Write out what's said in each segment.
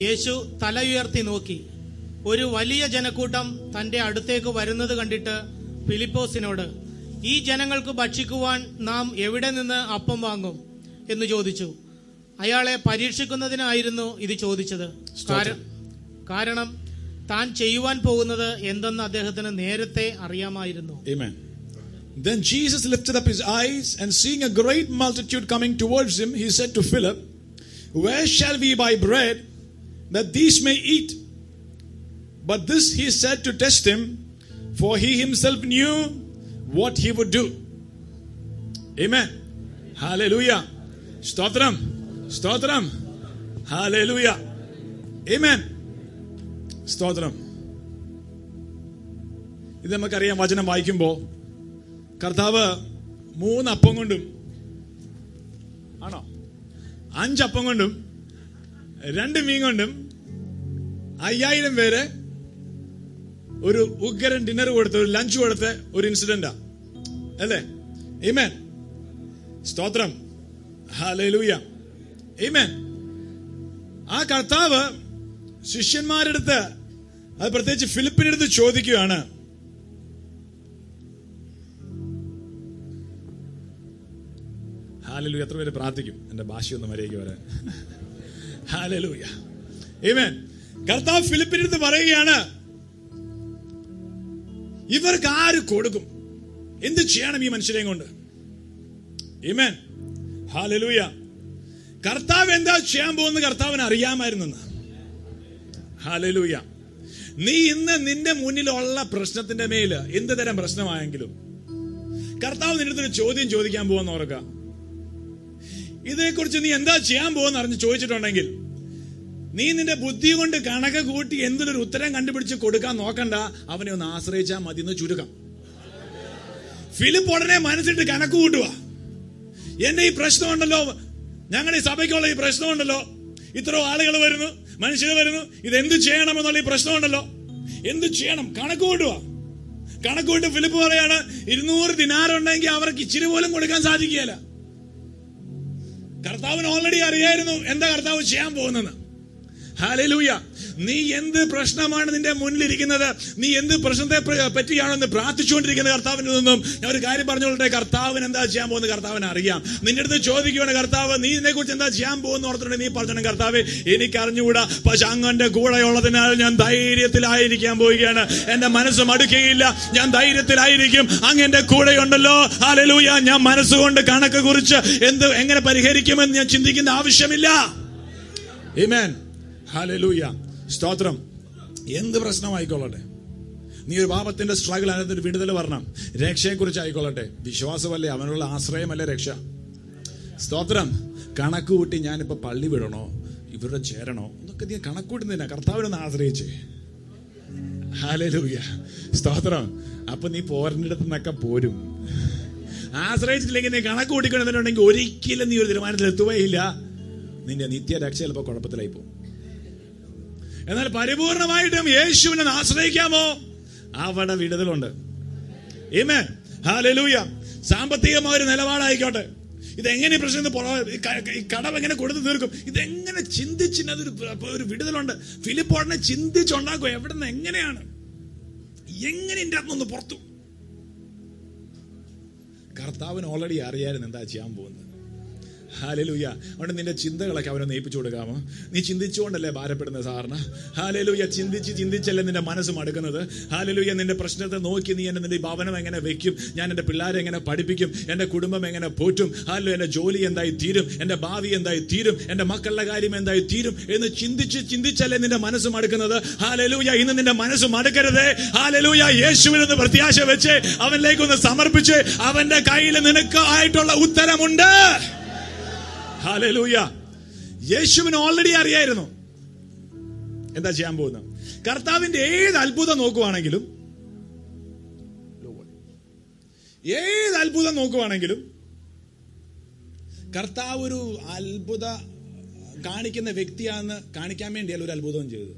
യേശു തല ഉയർത്തി നോക്കി ഒരു വലിയ ജനക്കൂട്ടം തന്റെ അടുത്തേക്ക് വരുന്നത് കണ്ടിട്ട് ഫിലിപ്പോസിനോട് ഈ ജനങ്ങൾക്ക് ഭക്ഷിക്കുവാൻ നാം എവിടെ നിന്ന് അപ്പം വാങ്ങും എന്ന് ചോദിച്ചു അയാളെ പരീക്ഷിക്കുന്നതിനായിരുന്നു ഇത് ചോദിച്ചത് കാര- കാരണം താൻ ചെയ്യുവാൻ പോകുന്നത് എന്തെന്ന് അദ്ദേഹത്തിന് നേരത്തെ അറിയാമായിരുന്നു Amen. Then Jesus lifted up his eyes and seeing a great multitude coming towards him, he said to Philip, Where shall we buy bread that these may eat? But this he said to test him, for he himself knew what he would do. Amen. Hallelujah. Stotram. Stotram. Hallelujah. Amen. സ്തോത്രം ഇത് നമുക്കറിയാം വചനം വായിക്കുമ്പോൾ കർത്താവ് മൂന്നപ്പം കൊണ്ടും ആണോ അഞ്ചപ്പം കൊണ്ടും രണ്ട് മീൻ കൊണ്ടും അയ്യായിരം പേര് ഒരു ഉഗ്രൻ ഡിന്നർ കൊടുത്ത് ഒരു ലഞ്ച് കൊടുത്ത ഒരു ഇൻസിഡന്റാ അല്ലേ ഈമേൻ സ്തോത്രം ഹാലൂയ ഈമേൻ ആ കർത്താവ് ശിഷ്യന്മാരെടുത്ത് അത് പ്രത്യേകിച്ച് ഫിലിപ്പിനടുത്ത് ചോദിക്കുകയാണ് ഹാലലൂയ എത്ര പേര് പ്രാർത്ഥിക്കും എന്റെ ഭാഷയൊന്ന് മര്യാദയ്ക്ക് വരാൻ ഹാലലൂയ ഏമേൻ കർത്താവ് ഫിലിപ്പിനടുത്ത് പറയുകയാണ് ഇവർക്ക് ആര് കൊടുക്കും എന്ത് ചെയ്യണം ഈ മനുഷ്യരെയും കൊണ്ട് ഏമേൻ ഹാലലൂയ കർത്താവ് എന്താ ചെയ്യാൻ പോകുന്ന കർത്താവിന് അറിയാമായിരുന്നു ഹാലലൂയ നീ ഇന്ന് നിന്റെ മുന്നിലുള്ള പ്രശ്നത്തിന്റെ മേല് എന്ത് തരം പ്രശ്നമായെങ്കിലും കർത്താവ് നിന്റെ അടുത്തൊരു ചോദ്യം ചോദിക്കാൻ പോകുന്ന ഓർക്ക ഇതിനെക്കുറിച്ച് നീ എന്താ ചെയ്യാൻ പോകുന്ന അറിഞ്ഞ് ചോദിച്ചിട്ടുണ്ടെങ്കിൽ നീ നിന്റെ ബുദ്ധി കൊണ്ട് കണക്ക് കൂട്ടി എന്തിനൊരു ഉത്തരം കണ്ടുപിടിച്ച് കൊടുക്കാൻ നോക്കണ്ട അവനെ ഒന്ന് ആശ്രയിച്ചാൽ മതി എന്ന് ചുരുക്കം ഫിലിപ്പ് ഉടനെ മനസ്സിട്ട് കണക്ക് കൂട്ടുക എന്റെ ഈ പ്രശ്നമുണ്ടല്ലോ ഞങ്ങളുടെ ഈ സഭയ്ക്കുള്ള ഈ പ്രശ്നമുണ്ടല്ലോ ഇത്ര ആളുകൾ വരുന്നു മനുഷ്യർ വരുന്നു ഇത് എന്ത് ചെയ്യണം എന്നുള്ള ഈ പ്രശ്നമുണ്ടല്ലോ എന്ത് ചെയ്യണം കണക്ക് കൂട്ടുക കണക്ക് കൂട്ട് ഫിലിപ്പ് പറയാണ് ഇരുന്നൂറ് ദിനാറുണ്ടെങ്കിൽ അവർക്ക് ഇച്ചിരി പോലും കൊടുക്കാൻ സാധിക്കുകയില്ല കർത്താവിന് ഓൾറെഡി അറിയായിരുന്നു എന്താ കർത്താവ് ചെയ്യാൻ പോകുന്നത് ഹാലലൂയ നീ എന്ത് പ്രശ്നമാണ് നിന്റെ മുന്നിലിരിക്കുന്നത് നീ എന്ത് പ്രശ്നത്തെ പ്ര- പറ്റിയാണെന്ന് പ്രാർത്ഥിച്ചുകൊണ്ടിരിക്കുന്ന കർത്താവിന് നിന്നും ഞാൻ ഒരു കാര്യം പറഞ്ഞോളട്ടെ കർത്താവിന് എന്താ ചെയ്യാൻ പോകുന്നത് കർത്താവിന് അറിയാം നിന്റെ അടുത്ത് ചോദിക്കുകയാണ് കർത്താവ് നീ ഇതിനെ കുറിച്ച് എന്താ ചെയ്യാൻ പോകുന്ന ഓർത്തിട്ടുണ്ടെങ്കിൽ നീ പറഞ്ഞു കർത്താവ് എനിക്ക് അറിഞ്ഞുകൂടാ പക്ഷെ അങ്ങന്റെ കൂടെയുള്ളതിനാൽ ഞാൻ ധൈര്യത്തിലായിരിക്കാൻ പോവുകയാണ് എന്റെ മനസ്സ് മടുക്കുകയില്ല ഞാൻ ധൈര്യത്തിലായിരിക്കും അങ്ങ് എന്റെ കൂടെയുണ്ടല്ലോ ഹാലലൂയ ഞാൻ മനസ്സുകൊണ്ട് കണക്ക് കുറിച്ച് എന്ത് എങ്ങനെ പരിഹരിക്കുമെന്ന് ഞാൻ ചിന്തിക്കേണ്ട ആവശ്യമില്ല Amen. Hallelujah. സ്തോത്രം എന്ത് പ്രശ്നമായിക്കൊള്ളട്ടെ നീ ഒരു പാപത്തിന്റെ സ്ട്രഗിൾ അതിനകത്ത് വിടുതൽ വരണം രക്ഷയെ കുറിച്ച് ആയിക്കൊള്ളട്ടെ വിശ്വാസമല്ലേ അവനുള്ള ആശ്രയമല്ലേ രക്ഷ സ്തോത്രം കണക്ക് കൂട്ടി ഞാനിപ്പോ പള്ളി വിടണോ ഇവരുടെ ചേരണോ എന്നൊക്കെ നീ കണക്ക് കൂട്ടുന്നില്ല കർത്താവിനൊന്ന് ആശ്രയിച്ചേ ഹാലലൂയ സ്തോത്രം അപ്പൊ നീ പോരണ്ടിടത്ത് നിന്നൊക്കെ പോരും ആശ്രയിച്ചിട്ടില്ലെങ്കിൽ നീ കണക്ക് കൂട്ടിക്കൊണ്ടിട്ടുണ്ടെങ്കിൽ ഒരിക്കലും നീ ഒരു തീരുമാനത്തിൽ എത്തുകയില്ല നിന്റെ നിത്യരക്ഷ ചിലപ്പോൾ കുഴപ്പത്തിലായി പോകും എന്നാൽ പരിപൂർണമായിട്ടും യേശുവിനെ ഒന്ന് ആശ്രയിക്കാമോ അവിടെ വിടുതലുണ്ട് ഏമേ ഹാലലൂയ സാമ്പത്തികമായ ഒരു നിലപാടായിക്കോട്ടെ ഇതെങ്ങനെ ഈ പ്രശ്നം ഇത് പുറ- ഈ ക- ഈ കടം എങ്ങനെ കൊടുത്തു തീർക്കും ഇതെങ്ങനെ ചിന്തിച്ചിന് അതൊരു ഒരു വിടുതലുണ്ട് ഫിലിപ്പ് ഉടനെ ചിന്തിച്ചുണ്ടാക്കും എവിടെ നിന്ന് എങ്ങനെയാണ് എങ്ങനെ ഇതിന്റെ അകത്തുനിന്ന് പുറത്തു കർത്താവിന് ഓൾറെഡി അറിയായിരുന്നു എന്താ ചെയ്യാൻ പോകുന്നത് ഹാലലൂയ അതുകൊണ്ട് നിന്റെ ചിന്തകളൊക്കെ അവനൊന്ന് ഏൽപ്പിച്ചു കൊടുക്കാമോ നീ ചിന്തിച്ചുകൊണ്ടല്ലേ ഭാരപ്പെടുന്നത് സാറിന് ഹാലലൂയ ചിന്തിച്ച് ചിന്തിച്ചല്ലേ നിന്റെ മനസ്സ് മടുക്കുന്നത് ഹാലലൂയ നിന്റെ പ്രശ്നത്തെ നോക്കി നീ എന്നെ നിന്റെ ഈ ഭവനം എങ്ങനെ വെക്കും ഞാൻ എന്റെ പിള്ളേരെ എങ്ങനെ പഠിപ്പിക്കും എന്റെ കുടുംബം എങ്ങനെ പോറ്റും ഹാലോ എന്റെ ജോലി എന്തായി തീരും എന്റെ ഭാവി എന്തായി തീരും എന്റെ മക്കളുടെ കാര്യം എന്തായി തീരും എന്ന് ചിന്തിച്ച് ചിന്തിച്ചല്ലേ നിന്റെ മനസ്സ് മടുക്കുന്നത് ഹാലലൂയ ഇന്ന് നിന്റെ മനസ്സ് മടുക്കരുതേ ഹാലലൂയ യേശുവിനൊന്ന് പ്രത്യാശ വെച്ച് അവനിലേക്കൊന്ന് സമർപ്പിച്ച് അവന്റെ കയ്യിൽ നിനക്ക് ആയിട്ടുള്ള ഉത്തരമുണ്ട് ഹാലലൂയ യേശുവിന് ഓൾറെഡി അറിയായിരുന്നു എന്താ ചെയ്യാൻ പോകുന്നത് കർത്താവിന്റെ ഏത് അത്ഭുതം നോക്കുവാണെങ്കിലും ഏത് അത്ഭുതം നോക്കുവാണെങ്കിലും കർത്താവ് ഒരു അത്ഭുത കാണിക്കുന്ന വ്യക്തിയാണെന്ന് കാണിക്കാൻ വേണ്ടിയല്ല ഒരു അത്ഭുതം ചെയ്തത്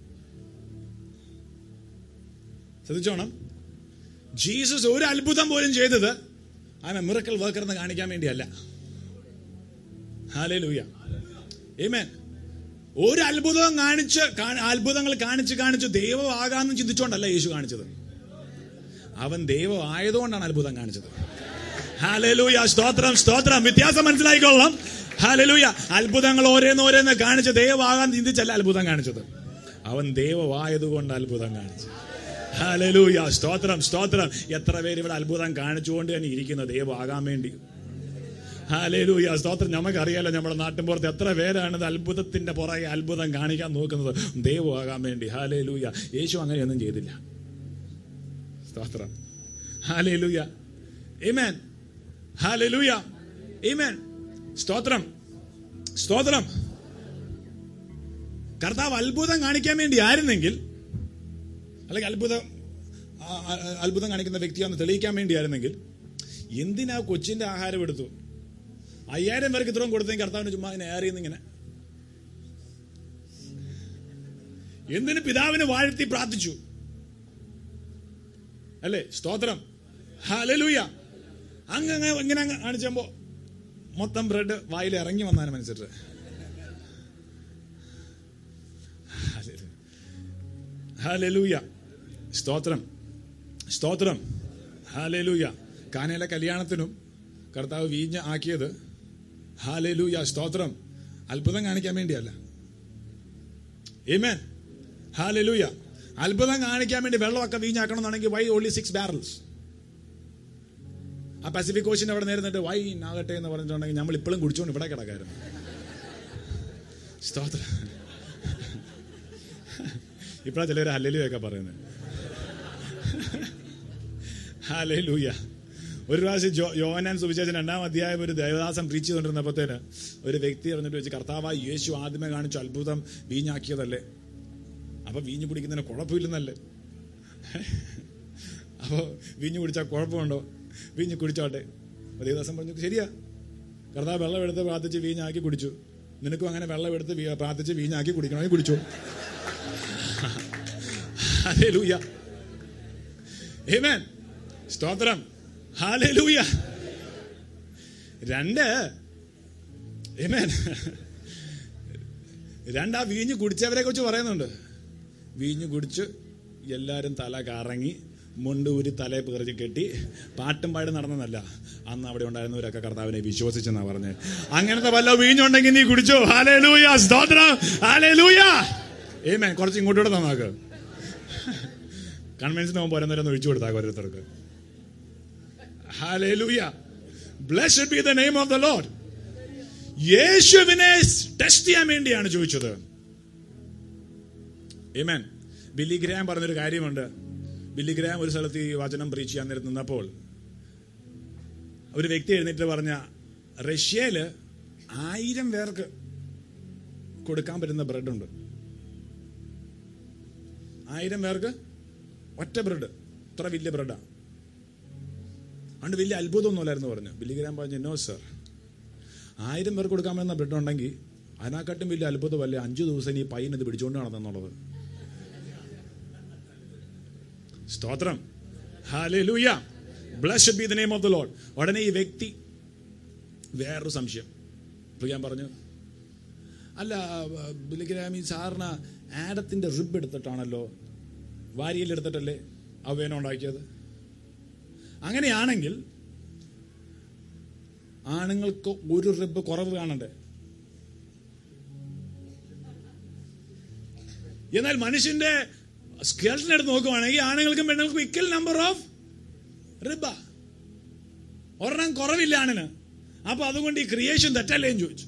ശ്രദ്ധിച്ചോണം ജീസസ് ഒരു അത്ഭുതം പോലും ചെയ്തത് ഐ എ മിറക്കൽ വർക്കർ എന്ന് കാണിക്കാൻ വേണ്ടിയല്ല ഹാലലൂയ ഏമേൻ ഒരു അത്ഭുതവും കാണിച്ച് കാ- അത്ഭുതങ്ങൾ കാണിച്ച് കാണിച്ച് ദൈവമാകാമെന്ന് ചിന്തിച്ചുകൊണ്ടല്ല യേശു കാണിച്ചത് അവൻ ദൈവം ആയതുകൊണ്ടാണ് അത്ഭുതം കാണിച്ചത് ഹാലലൂയ സ്തോത്രം സ്തോത്രം വ്യത്യാസം മനസ്സിലായിക്കൊള്ളാം ഹാലലൂയ അത്ഭുതങ്ങൾ ഓരോന്ന് ഓരോന്ന് കാണിച്ച് ദൈവമാകാൻ ചിന്തിച്ചല്ല അത്ഭുതം കാണിച്ചത് അവൻ ദൈവമായതുകൊണ്ട് അത്ഭുതം കാണിച്ചു ഹാലലൂയ സ്തോത്രം സ്തോത്രം എത്ര പേര് ഇവിടെ അത്ഭുതം കാണിച്ചുകൊണ്ട് തന്നെ ഇരിക്കുന്ന ദൈവമാകാൻ വേണ്ടി ഹാലേലൂയ സ്തോത്രം നമുക്കറിയാലോ നമ്മുടെ നാട്ടിൻപുറത്ത് എത്ര പേരാണ് ഇത് അത്ഭുതത്തിന്റെ പുറകെ അത്ഭുതം കാണിക്കാൻ നോക്കുന്നത് ദൈവമാകാൻ വേണ്ടി ഹാലേലൂയ യേശു അങ്ങനെയൊന്നും ചെയ്തില്ല സ്തോത്രം ഹാലേലൂയ Amen. Hallelujah Amen. സ്തോത്രം സ്തോത്രം കർത്താവ് അത്ഭുതം കാണിക്കാൻ വേണ്ടി ആയിരുന്നെങ്കിൽ അല്ലെങ്കിൽ അത്ഭുതം ആ- ആ- അത്ഭുതം കാണിക്കുന്ന വ്യക്തിയാണെന്ന് തെളിയിക്കാൻ വേണ്ടിയായിരുന്നെങ്കിൽ എന്തിനാ കൊച്ചിന്റെ ആഹാരം എടുത്തു അയ്യായിരം പേർക്ക് ഇത്രയും കൊടുത്തെങ്കിൽ കർത്താവിന് ചുമ്മാ ഇങ്ങനെ ഏറിയെന്ന് ഇങ്ങനെ എന്തിന് പിതാവിനെ വാഴ്ത്തി പ്രാർത്ഥിച്ചു അല്ലേ സ്തോത്രം ഹല്ലേലൂയ അങ്ങ് അങ്ങ് ഇങ്ങനെ അങ്ങ് കാണിച്ചപ്പോ മൊത്തം ബ്രെഡ് വായിൽ ഇറങ്ങി വന്നാണ് മനസ്സിട്ട് ഹാലലൂയ സ്തോത്രം സ്തോത്രം ഹാലലൂയ കാനയിലെ കല്യാണത്തിനും കർത്താവ് വീഞ്ഞ ആക്കിയത് ഹാലലൂയ സ്തോത്രം അത്ഭുതം കാണിക്കാൻ വേണ്ടിയല്ല ഏമേൻ ഹാലലൂയ അത്ഭുതം കാണിക്കാൻ വേണ്ടി വെള്ളമൊക്കെ വീഞ്ഞാക്കണം എന്നാണെങ്കിൽ വൈ ഓൺലി സിക്സ് ബാരൽസ് ആ പസഫിക് ഓഷ്യൻ അവിടെ നേരിട്ട് വൈ ആകട്ടെ എന്ന് പറഞ്ഞിട്ടുണ്ടെങ്കിൽ നമ്മൾ ഇപ്പോഴും കുടിച്ചുകൊണ്ട് ഇവിടെ കിടക്കായിരുന്നു സ്തോത്രം ഇപ്പോഴാ ചിലർ ഹല്ലലുയൊക്കെ പറയുന്നത് ഹലൂയ ഒരു പ്രാവശ്യം ജോ യോഹനാൻ സുവിശേഷൻ രണ്ടാം അധ്യായം ഒരു ദേവദാസം പ്രീച്ച് ചെയ്തുകൊണ്ടിരുന്നപ്പോഴത്തേന് ഒരു വ്യക്തി പറഞ്ഞിട്ട് വെച്ച് കർത്താവായി യേശു ആദ്യമേ കാണിച്ചു അത്ഭുതം വീഞ്ഞാക്കിയതല്ലേ അപ്പൊ വീഞ്ഞു കുടിക്കുന്നതിന് കുഴപ്പമില്ലെന്നല്ലേ അപ്പോ വീഞ്ഞു കുടിച്ചാൽ കുഴപ്പമുണ്ടോ വീഞ്ഞു കുടിച്ചോട്ടെ അപ്പൊ ദേവദാസം പറഞ്ഞു ശരിയാ കർത്താവ് വെള്ളം എടുത്ത് പ്രാർത്ഥിച്ച് വീഞ്ഞാക്കി കുടിച്ചു നിനക്കും അങ്ങനെ വെള്ളം എടുത്ത് വീ- പ്രാർത്ഥിച്ച് വീഞ്ഞാക്കി കുടിക്കണമെങ്കിൽ കുടിച്ചു ഹല്ലേലൂയ ആമേൻ സ്തോത്രം ഹാലൂയ രണ്ട് ആമേൻ രണ്ട് ആ വീഞ്ഞ് കുടിച്ചവരെ കുറിച്ച് പറയുന്നുണ്ട് വീഞ്ഞ് കുടിച്ച് എല്ലാരും തല കറങ്ങി മുണ്ടൂരി തലയെ പേറിച്ച് കെട്ടി പാട്ടും പാടി നടന്നതല്ല അന്ന് അവിടെ ഉണ്ടായിരുന്നവരൊക്കെ കർത്താവിനെ വിശ്വസിച്ചെന്നാ പറഞ്ഞത് അങ്ങനത്തെ വല്ല വീഞ്ഞുണ്ടെങ്കിൽ നീ കുടിച്ചോ ഹാലൂയ സ്തോത്രം ഹാലൂയ ഏമേൻ കുറച്ച് ഇങ്ങോട്ടൂടെ തന്നാക്ക് കൺവെൻഷന് പോകുമ്പോൾ ഓരോന്നോരോന്ന് ഒഴിച്ചു കൊടുത്താൽ ഓരോരുത്തർക്ക് hallelujah blessed be the name of the Lord യേശുവിനെ ടെസ്റ്റ് ചെയ്യാൻ വേണ്ടിയാണ് ചോദിച്ചത് ഏമേൻ ബില്ലി ഗ്രാം പറഞ്ഞൊരു കാര്യമുണ്ട് ബില്ലി ഗ്രാം ഒരു സ്ഥലത്ത് ഈ വചനം പ്രീച്ച് ചെയ്യാൻ നേരത്ത് നിന്നപ്പോൾ ഒരു വ്യക്തി എഴുന്നേറ്റ് പറഞ്ഞ റഷ്യയില് ആയിരം പേർക്ക് കൊടുക്കാൻ പറ്റുന്ന ബ്രെഡ് ഉണ്ട് ആയിരം പേർക്ക് ഒറ്റ ബ്രെഡ് ഇത്ര വലിയ ബ്രെഡാ അതുകൊണ്ട് വലിയ അത്ഭുതമൊന്നുമില്ലായിരുന്നു പറഞ്ഞു ബില്ലിഗ്രാം പറഞ്ഞു നോ സർ ആയിരം പേർക്ക് കൊടുക്കാൻ പറ്റുന്ന ബ്രെഡ് ഉണ്ടെങ്കിൽ അതിനെക്കാട്ടും വലിയ അത്ഭുതമല്ലേ അഞ്ചു ദിവസം ഈ പയ്യൻ ഇത് പിടിച്ചുകൊണ്ട് നടന്നെന്നുള്ളത് സ്തോത്രം hallelujah blessed be the name of the Lord ഉടനെ ഈ വ്യക്തി വേറൊരു സംശയം ഇപ്പൊ ഞാൻ പറഞ്ഞു അല്ല ബിലിഗ്രാമി സാറിന് ആഡത്തിന്റെ റിബ് എടുത്തിട്ടാണല്ലോ വാരിയിൽ എടുത്തിട്ടല്ലേ അവേന ഉണ്ടാക്കിയത് അങ്ങനെയാണെങ്കിൽ ആണുങ്ങൾക്ക് ഒരു റിബ് കുറവ് കാണണ്ടേ എന്നാൽ മനുഷ്യന്റെ സ്കെൽറ്റിനെ എടുത്ത് നോക്കുവാണെങ്കിൽ ആണുങ്ങൾക്കും പെണ്ണുങ്ങൾക്കും ഇക്കൽ നമ്പർ ഓഫ് റിബ ഒരെണ്ണം കുറവില്ല ആണിന് അപ്പൊ അതുകൊണ്ട് ഈ ക്രിയേഷൻ തെറ്റല്ലേ എന്ന് ചോദിച്ചു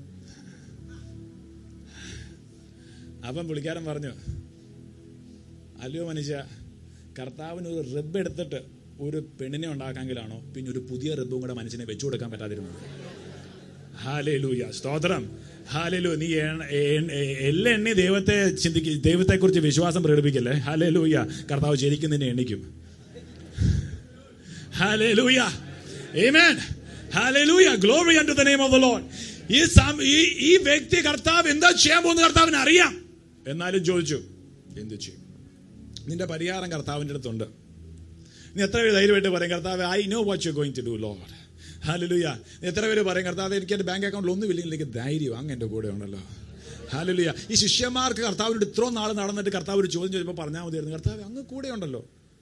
അപ്പം പുള്ളിക്കാരൻ പറഞ്ഞു അല്ലയോ മനുഷ്യ കർത്താവിന് ഒരു റിബ് എടുത്തിട്ട് ഒരു പെണ്ണിനെ ഉണ്ടാക്കാമെങ്കിലാണോ പിന്നെ ഒരു പുതിയ റിബും കൂടെ മനുഷ്യനെ വെച്ചു കൊടുക്കാൻ പറ്റാതിരുന്നത് ഹാലേ ലൂയ സ്തോത്രം ഹാലേ ലൂ നീ എണ്ണ- എ- എ- എല്ലാ എണ്ണി ദൈവത്തെ ചിന്തിക്ക ദൈവത്തെക്കുറിച്ച് വിശ്വാസം പ്രകടിപ്പിക്കല്ലേ ഹാലേ ലൂയ കർത്താവ് ശരിക്കും നിന്നെ എണ്ണിക്കും ഹാലേ ലൂയ Amen. Hallelujah. Glory unto the name of the Lord. ഈ സം- ഈ- ഈ വ്യക്തി കർത്താവ് എന്താ ചെയ്യാൻ പോകുന്ന കർത്താവിന് അറിയാം എന്നാലും ചോദിച്ചു എന്ത് ചെയ്യും നിന്റെ പരിഹാരം കർത്താവിന്റെ അടുത്തുണ്ട് നീ എത്ര പേര് ധൈര്യമായിട്ട് പറയും കർത്താവ് I know what you going to do Lord hallelujah എത്ര പേര് പറയും കർത്താവ് എനിക്ക് എന്റെ ബാങ്ക് അക്കൗണ്ടിൽ ഒന്നും ഇല്ലെങ്കിൽ എനിക്ക് ധൈര്യം അങ്ങ് എന്റെ കൂടെ ഉണ്ടല്ലോ ഹാലലുയ ഈ ശിഷ്യന്മാർക്ക് കർത്താവിനോട് ഇത്രയും നാൾ നടന്നിട്ട് കർത്താവ് ഒരു ചോദ്യം ചോദിച്ചപ്പോൾ പറഞ്ഞാൽ മതിയായിരുന്നു കർത്താവ് അങ്ങ് കൂടെ ഉണ്ടല്ലോ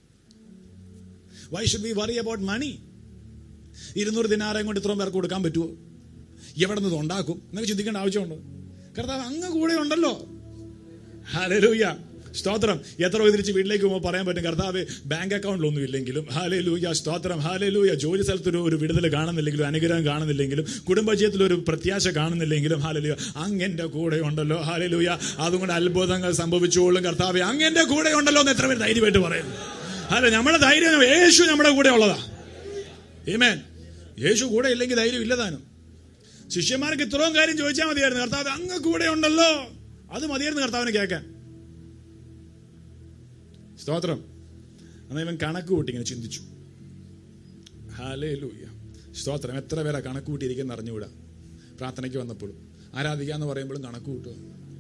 why should we worry about money ഇരുന്നൂറ് ദിനാരം കൊണ്ട് ഇത്രയും പേർക്ക് കൊടുക്കാൻ പറ്റുമോ എവിടെ നിന്ന് ഇത് ഉണ്ടാക്കും എന്നൊക്കെ ചിന്തിക്കേണ്ട ആവശ്യമുണ്ടോ കർത്താവ് അങ്ങ് കൂടെ ഉണ്ടല്ലോ ഹാലലൂയ സ്തോത്രം എത്ര രൂപ തിരിച്ച് വീട്ടിലേക്ക് പോകുമ്പോൾ പറയാൻ പറ്റും കർത്താവ് ബാങ്ക് അക്കൗണ്ടിലൊന്നും ഇല്ലെങ്കിലും ഹാലേ ലൂയ സ്തോത്രം ഹാലേ ലൂയ ജോലി സ്ഥലത്ത് ഒരു ഒരു വിടുതൽ കാണുന്നില്ലെങ്കിലും അനുഗ്രഹം കാണുന്നില്ലെങ്കിലും കുടുംബജീവിതത്തിൽ ഒരു പ്രത്യാശ കാണുന്നില്ലെങ്കിലും ഹാലലൂയ അങ്ങന്റെ കൂടെ ഉണ്ടല്ലോ ഹാലേ ലൂയ അതുകൊണ്ട് അത്ഭുതങ്ങൾ സംഭവിച്ചോളും കർത്താവ് അങ്ങന്റെ കൂടെ ഉണ്ടല്ലോ എന്ന് എത്ര പേര് ധൈര്യമായിട്ട് പറയുന്നു അല്ല നമ്മുടെ ധൈര്യം യേശു നമ്മുടെ കൂടെ ഉള്ളതാ ഏമേൻ യേശു കൂടെ ഇല്ലെങ്കിൽ ധൈര്യം ഇല്ലതാനും ശിഷ്യന്മാർക്ക് ഇത്രയും കാര്യം ചോദിച്ചാൽ മതിയായിരുന്നു കർത്താവ് അങ്ങ് കൂടെ ഉണ്ടല്ലോ അത് മതിയായിരുന്നു കർത്താവിന് കേൾക്കാൻ സ്തോത്രം എന്നാൽ ഇവൻ കണക്ക് കൂട്ടി ഇങ്ങനെ ചിന്തിച്ചു ഹാലേ ലൂയ സ്തോത്രം എത്ര പേരാ കണക്ക് കൂട്ടിയിരിക്കുന്ന അറിഞ്ഞുകൂടാ പ്രാർത്ഥനയ്ക്ക് വന്നപ്പോഴും ആരാധിക്കുക എന്ന് പറയുമ്പോഴും കണക്ക് കൂട്ടുക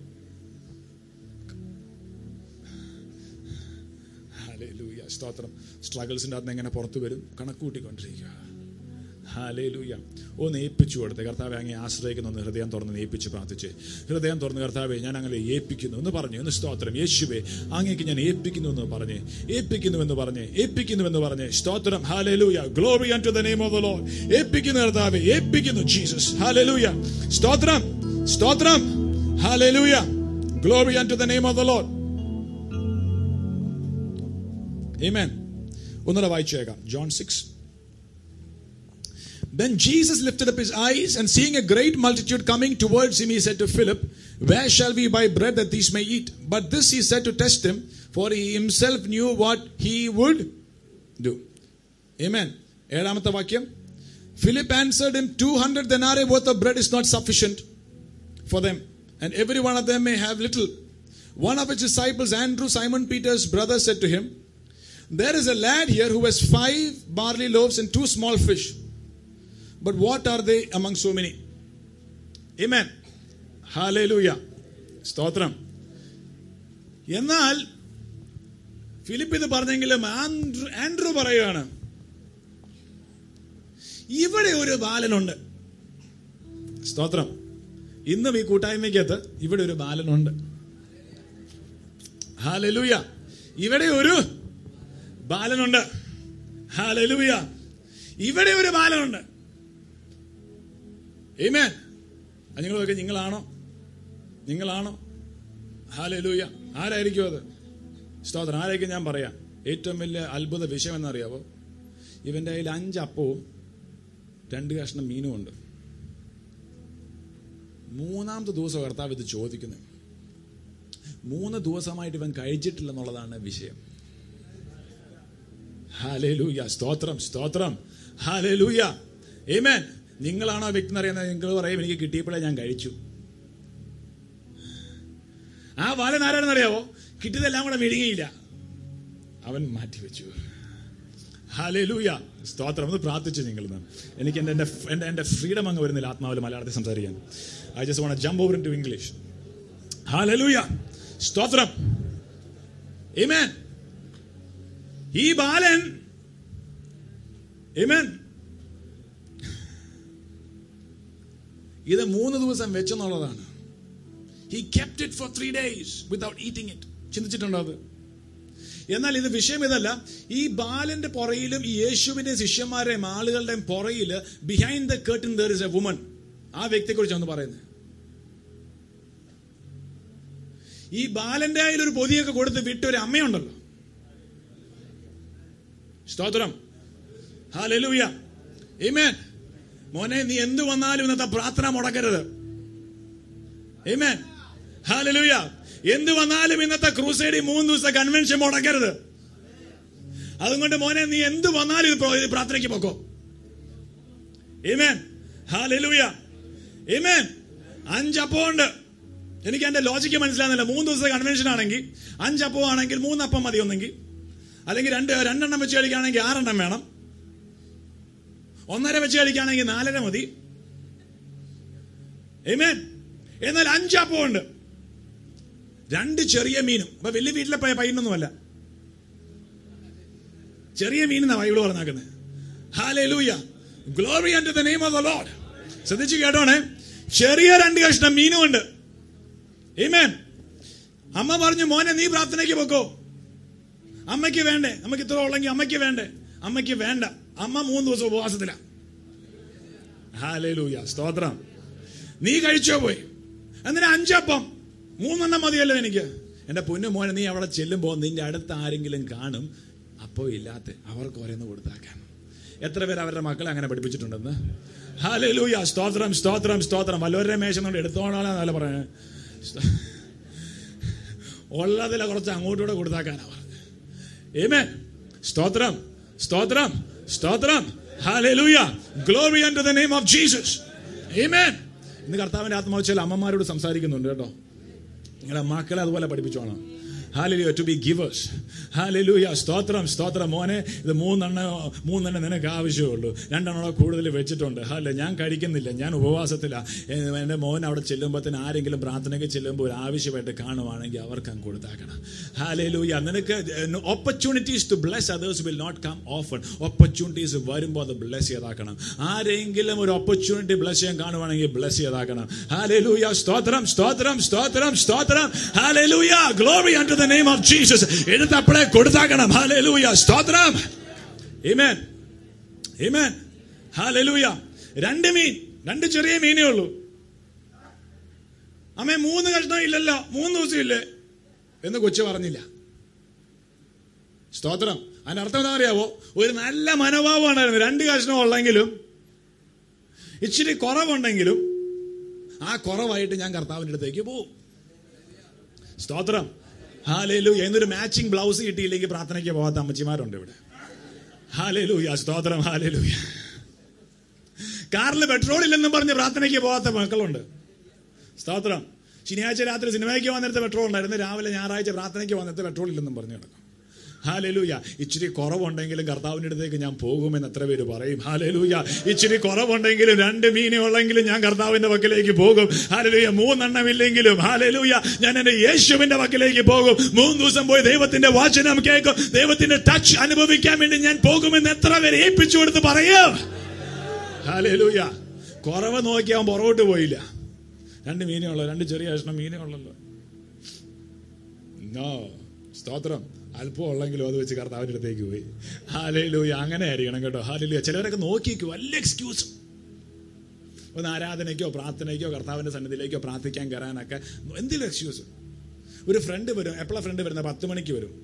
ഹാലേ ലൂയ സ്തോത്രം സ്ട്രഗിൾസിൻ്റെ അകത്ത് നിന്ന് എങ്ങനെ പുറത്തു വരും കണക്ക് കൂട്ടിക്കൊണ്ടിരിക്കുക ഹാലേ ലൂയ ഒന്ന് ഏൽപ്പിച്ചു കൊടുത്ത് കർത്താവെ അങ്ങേ ആശ്രയിക്കുന്ന ഒന്ന് ഹൃദയം തുറന്ന് ഏൽപ്പിച്ച് പ്രാർത്ഥിച്ച് ഹൃദയം തുറന്ന് കർത്താവെ ഞാൻ അങ്ങനെ ഏൽപ്പിക്കുന്നു എന്ന് പറഞ്ഞു എന്ന് സ്തോത്രം യേശുവെ അങ്ങേക്ക് ഞാൻ ഏൽപ്പിക്കുന്നു എന്ന് പറഞ്ഞ് ഏൽപ്പിക്കുന്നു എന്ന് പറഞ്ഞ് ഏൽപ്പിക്കുന്നു എന്ന് പറഞ്ഞ് സ്തോത്രം ഹാലേ ലൂയ glory to the name of the Lord ഏൽപ്പിക്കുന്നു കർത്താവെ ഏൽപ്പിക്കുന്നു ജീസസ് ഹാലേ ലൂയ സ്തോത്രം സ്തോത്രം ഹാലേ ലൂയ glory to the name of the Lord Amen. ഒന്നുകൂടെ വായിച്ചേക്കാം John six Then Jesus lifted up his eyes and seeing a great multitude coming towards him, he said to Philip, Where shall we buy bread that these may eat? But this he said to test him, for he himself knew what he would do. Amen. ഏഴാമത്തെ വാക്യം Philip answered him, 200 denarii worth of bread is not sufficient for them, and every one of them may have little. One of his disciples, Andrew, Simon Peter's brother, said to him, There is a lad here who has five barley loaves and two small fish. But what are they among so many? Amen. Hallelujah. സ്തോത്രം എന്നാൽ Philip ഇത് പറഞ്ഞെങ്കിലും Andrew Andrew പറയുകയാണ് ഇവിടെ ഒരു ബാലനുണ്ട് സ്തോത്രം ഇന്നും ഈ കൂട്ടായ്മയ്ക്കകത്ത് ഇവിടെ ഒരു ബാലനുണ്ട് ഹാലലൂയ ഇവിടെ ഒരു ബാലനുണ്ട് ഹാലലൂയ ഇവിടെ ഒരു ബാലനുണ്ട് ഏമേൻ നിങ്ങളൊക്കെ നിങ്ങളാണോ നിങ്ങളാണോ ഹാലലൂയ ആരായിരിക്കും അത് സ്തോത്രം ആരായിരിക്കും ഞാൻ പറയാം ഏറ്റവും വലിയ അത്ഭുത വിഷയം എന്നറിയാവോ ഇവന്റെ കയ്യിൽ അഞ്ച് അപ്പവും രണ്ട് കഷ്ണം മീനും ഉണ്ട് മൂന്നാമത്തെ ദിവസം കർത്താവ് ഇത് ചോദിക്കുന്നത് മൂന്ന് ദിവസമായിട്ട് ഇവൻ കഴിച്ചിട്ടില്ലെന്നുള്ളതാണ് വിഷയം ഹാലേലൂയ സ്തോത്രം സ്തോത്രം ഹാലേലൂയ ഏമേൻ നിങ്ങളാണോ വ്യക്തി എന്നറിയുന്നത് നിങ്ങൾ പറയും എനിക്ക് കിട്ടിയപ്പോഴേ ഞാൻ കഴിച്ചു ആ ബാലൻ ആരാണെന്നറിയാവോ കിട്ടിയതെല്ലാം കൂടെ വിഴുങ്ങിയില്ല അവൻ മാറ്റിവെച്ചു ഹാലേലൂയ സ്തോത്രം ഒന്ന് പ്രാർത്ഥിച്ചു നിങ്ങൾ എനിക്ക് എൻ്റെ എൻ്റെ എൻ്റെ എൻ്റെ ഫ്രീഡം അങ്ങ് വരുന്നില്ല ആത്മാവിൽ മലയാളത്തിൽ സംസാരിക്കാൻ I just want jump over into English ഹാലേലൂയ സ്തോത്രം ഏമേൻ ഈ ബാലൻ ഏമേൻ ഇത് മൂന്ന് ദിവസം വെച്ചെന്നുള്ളതാണ് he kept it for three days without eating it ചിന്തിച്ചിട്ടുണ്ടോ അത് എന്നാൽ ഇത് വിഷയം ഇതല്ല ഈ ബാലന്റെ പുറയിലും ഈ യേശുവിന്റെ ശിഷ്യന്മാരുടെയും ആളുകളുടെയും പുറയില് behind the curtain there is a woman ആ വ്യക്തിയെ കുറിച്ചാണ് പറയുന്നത് ഈ ബാലന്റെ കയ്യിൽ ഒരു പൊതിയൊക്കെ കൊടുത്ത് വിട്ട ഒരു അമ്മയുണ്ടല്ലോ സ്തോത്രം ഹാലലൂയ ഏമേൻ മോനെ നീ എന്ത് വന്നാലും ഇന്നത്തെ പ്രാർത്ഥന മുടക്കരുത് ഏമേൻ ഹാലലൂയ എന്ത് വന്നാലും ഇന്നത്തെ ക്രൂസൈഡ് മൂന്ന് ദിവസത്തെ കൺവെൻഷൻ മുടക്കരുത് അതുകൊണ്ട് മോനെ നീ എന്ത് വന്നാലും ഇത് പ്രോ- ഇത് പ്രാർത്ഥനയ്ക്ക് പൊക്കോ ഏമേൻ ഹാലലൂയ ഏമേൻ അഞ്ചപ്പം ഉണ്ട് എനിക്ക് എന്റെ ലോജിക്ക് മനസ്സിലാകുന്നില്ല മൂന്ന് ദിവസത്തെ കൺവെൻഷൻ ആണെങ്കിൽ അഞ്ചപ്പം ആണെങ്കിൽ മൂന്നപ്പം മതി ഒന്നെങ്കിൽ അല്ലെങ്കിൽ രണ്ട് രണ്ടെണ്ണം വെച്ച് കളിക്കുകയാണെങ്കിൽ ആറെണ്ണം വേണം ഒന്നര വെച്ച് കളിക്കുകയാണെങ്കിൽ നാലര മതി ഏമേൻ എന്നാൽ അഞ്ചപ്പം ഉണ്ട് രണ്ട് ചെറിയ മീനും അപ്പൊ വലിയ വീട്ടിലെ പയ്യ- പയ്യനൊന്നുമല്ല ചെറിയ മീൻ എന്നാ ബൈബിൾ പറഞ്ഞാക്കുന്നത് ഹാലേ ലൂയ glory and the name of the Lord ശ്രദ്ധിച്ച് കേട്ടോണേ ചെറിയ രണ്ട് കഷ്ണം മീനും ഉണ്ട് Amen. അമ്മ പറഞ്ഞു മോനെ നീ പ്രാർത്ഥനയ്ക്ക് പൊക്കോ അമ്മയ്ക്ക് വേണ്ടേ നമുക്ക് ഇത്ര ഉള്ളെങ്കിൽ അമ്മയ്ക്ക് വേണ്ടേ അമ്മയ്ക്ക് വേണ്ട അമ്മ മൂന്ന് ദിവസം ഉപവാസത്തിലാ ഹാലേലൂയ സ്തോത്രം നീ കഴിച്ചോ പോയി എന്നിട്ട് അഞ്ചപ്പം മൂന്നെണ്ണം മതിയല്ലോ എനിക്ക് എന്റെ പൊന്നു മോനെ നീ അവിടെ ചെല്ലുമ്പോ നിന്റെ അടുത്ത് ആരെങ്കിലും കാണും അപ്പോ ഇല്ലാത്ത അവർക്ക് ഓരോന്ന് കൊടുത്താക്കാൻ എത്ര പേര് അവരുടെ മക്കളെ അങ്ങനെ പഠിപ്പിച്ചിട്ടുണ്ടെന്ന് ഹാലേലൂയ സ്തോത്രം സ്തോത്രം സ്തോത്രം വല്ലവരുടെ മേശം കൊണ്ട് എടുത്തോളാന്നല്ല പറയാൻ ഉള്ളതിലെ കുറച്ച് അങ്ങോട്ടൂടെ കൊടുത്താക്കാനാ പറഞ്ഞത് Amen. സ്തോത്രം സ്തോത്രം സ്തോത്രം ഹാലേലൂയ glory unto the name of Jesus Amen. ഇന്ന് കർത്താവിന്റെ ആത്മാവ് ചില അമ്മമാരോട് സംസാരിക്കുന്നുണ്ട് കേട്ടോ നിങ്ങളുടെ മക്കളെ അതുപോലെ പഠിപ്പിച്ചോണം ഹാലലൂയ ടു ബി ഗിവേഴ്സ് ഹാലലൂയ സ്തോത്രം സ്തോത്രം മോനെ ഇത് മൂന്നെണ്ണം മൂന്നെണ്ണം നിനക്ക് ആവശ്യമുള്ളൂ രണ്ടെണ്ണം കൂടുതൽ വെച്ചിട്ടുണ്ട് ഹാല ഞാൻ കഴിക്കുന്നില്ല ഞാൻ ഉപവാസത്തിലാണ് എൻ്റെ മോൻ അവിടെ ചെല്ലുമ്പോഴത്തേന് ആരെങ്കിലും പ്രാർത്ഥനയ്ക്ക് ചെല്ലുമ്പോൾ ഒരു ആവശ്യമായിട്ട് കാണുവാണെങ്കിൽ അവർക്ക് അങ്ങ് കൊടുത്താക്കണം ഹാലലൂയ നിനക്ക് opportunities to bless others will not come often opportunities വരുമ്പോൾ അത് ബ്ലെസ് ചെയ്താക്കണം ആരെങ്കിലും ഒരു ഓപ്പർച്യൂണിറ്റി ബ്ലെസ് ചെയ്യാൻ കാണുവാണെങ്കിൽ ബ്ലെസ് ചെയ്താക്കണം ഹാലലൂയ സ്തോത്രം സ്തോത്രം സ്തോത്രം സ്തോത്രം ഹാലലൂയ glory under the name of Jesus എടുത്ത് അപ്പോഴേ കൊടുത്താക്കണം ഹാലലൂയ സ്തോത്രം Amen. Amen. ഹാലലൂയ രണ്ട് മീൻ രണ്ട് ചെറിയ മീനേ ഉള്ളൂ അമ്മേ മൂന്ന് കഷ്ണം ഇല്ലല്ലോ മൂന്ന് ദിവസം ഇല്ലേ എന്ന് കൊച്ചു പറഞ്ഞില്ല സ്തോത്രം അതിന്റെ അർത്ഥം എന്താ അറിയാവോ ഒരു നല്ല മനോഭാവമാണായിരുന്നു രണ്ട് കഷ്ണം ഉള്ളെങ്കിലും ഇച്ചിരി കുറവുണ്ടെങ്കിലും ആ കുറവായിട്ട് ഞാൻ കർത്താവിന്റെ അടുത്തേക്ക് പോവും സ്തോത്രം ഹാലേലു എന്നൊരു മാച്ചിങ് ബ്ലൗസ് കിട്ടിയില്ലെങ്കിൽ പ്രാർത്ഥനയ്ക്ക് പോകാത്ത അമ്മച്ചിമാരുണ്ട് ഇവിടെ ഹാലേലൂയ സ്തോത്രം ഹാലേലൂയ കാറിൽ പെട്രോൾ ഇല്ലെന്നും പറഞ്ഞ് പ്രാർത്ഥനയ്ക്ക് പോകാത്ത മക്കളുണ്ട് സ്തോത്രം ശനിയാഴ്ച രാത്രി സിനിമയ്ക്ക് വന്നിടത്ത് പെട്രോൾ ഉണ്ടായിരുന്നു രാവിലെ ഞായറാഴ്ച പ്രാർത്ഥനയ്ക്ക് വന്നിട്ട് പെട്രോൾ ഇല്ലെന്നും പറഞ്ഞു കിടക്കും ഹാലലൂയ ഇച്ചിരി കുറവുണ്ടെങ്കിലും കർത്താവിന്റെ അടുത്തേക്ക് ഞാൻ പോകുമെന്ന് എത്ര പേര് പറയും ഹാലലൂയ ഇച്ചിരി കുറവുണ്ടെങ്കിലും രണ്ട് മീനെ ഉള്ളെങ്കിലും ഞാൻ കർത്താവിന്റെ പക്കലേക്ക് പോകും ഹാലലൂയ മൂന്നെണ്ണം ഇല്ലെങ്കിലും ഹാലലൂയ ഞാൻ എന്റെ യേശുവിന്റെ പക്കലേക്ക് പോകും മൂന്ന് ദിവസം പോയി ദൈവത്തിന്റെ വാചനം കേൾക്കും ദൈവത്തിന്റെ ടച്ച് അനുഭവിക്കാൻ വേണ്ടി ഞാൻ പോകുമെന്ന് എത്ര പേര് ഏൽപ്പിച്ചു കൊടുത്ത് പറയും ഹാലലൂയ കുറവ് നോക്കി അവൻ പുറകോട്ട് പോയില്ല രണ്ട് മീനേ ഉള്ളു രണ്ട് ചെറിയ കഷ്ണം മീനേ ഉള്ളല്ലോ നോ സ്തോത്രം അല്പം ഉള്ളെങ്കിലും അത് വെച്ച് കർത്താവിന്റെ അടുത്തേക്ക് പോയി ഹാലയിലൂയ അങ്ങനെ ആയിരിക്കണം കേട്ടോ ഹാലയിലൂയ ചിലവരൊക്കെ നോക്കിയിരിക്കും വല്ല എക്സ്ക്യൂസും ഒന്ന് ആരാധനയ്ക്കോ പ്രാർത്ഥനയ്ക്കോ കർത്താവിന്റെ സന്നിധിയിലേക്കോ പ്രാർത്ഥിക്കാൻ കയറാനൊക്കെ എന്തെങ്കിലും എക്സ്ക്യൂസ് ഒരു ഫ്രണ്ട് വരും എപ്പോഴാണ് ഫ്രണ്ട് വരുന്നത് പത്ത് മണിക്ക് വരും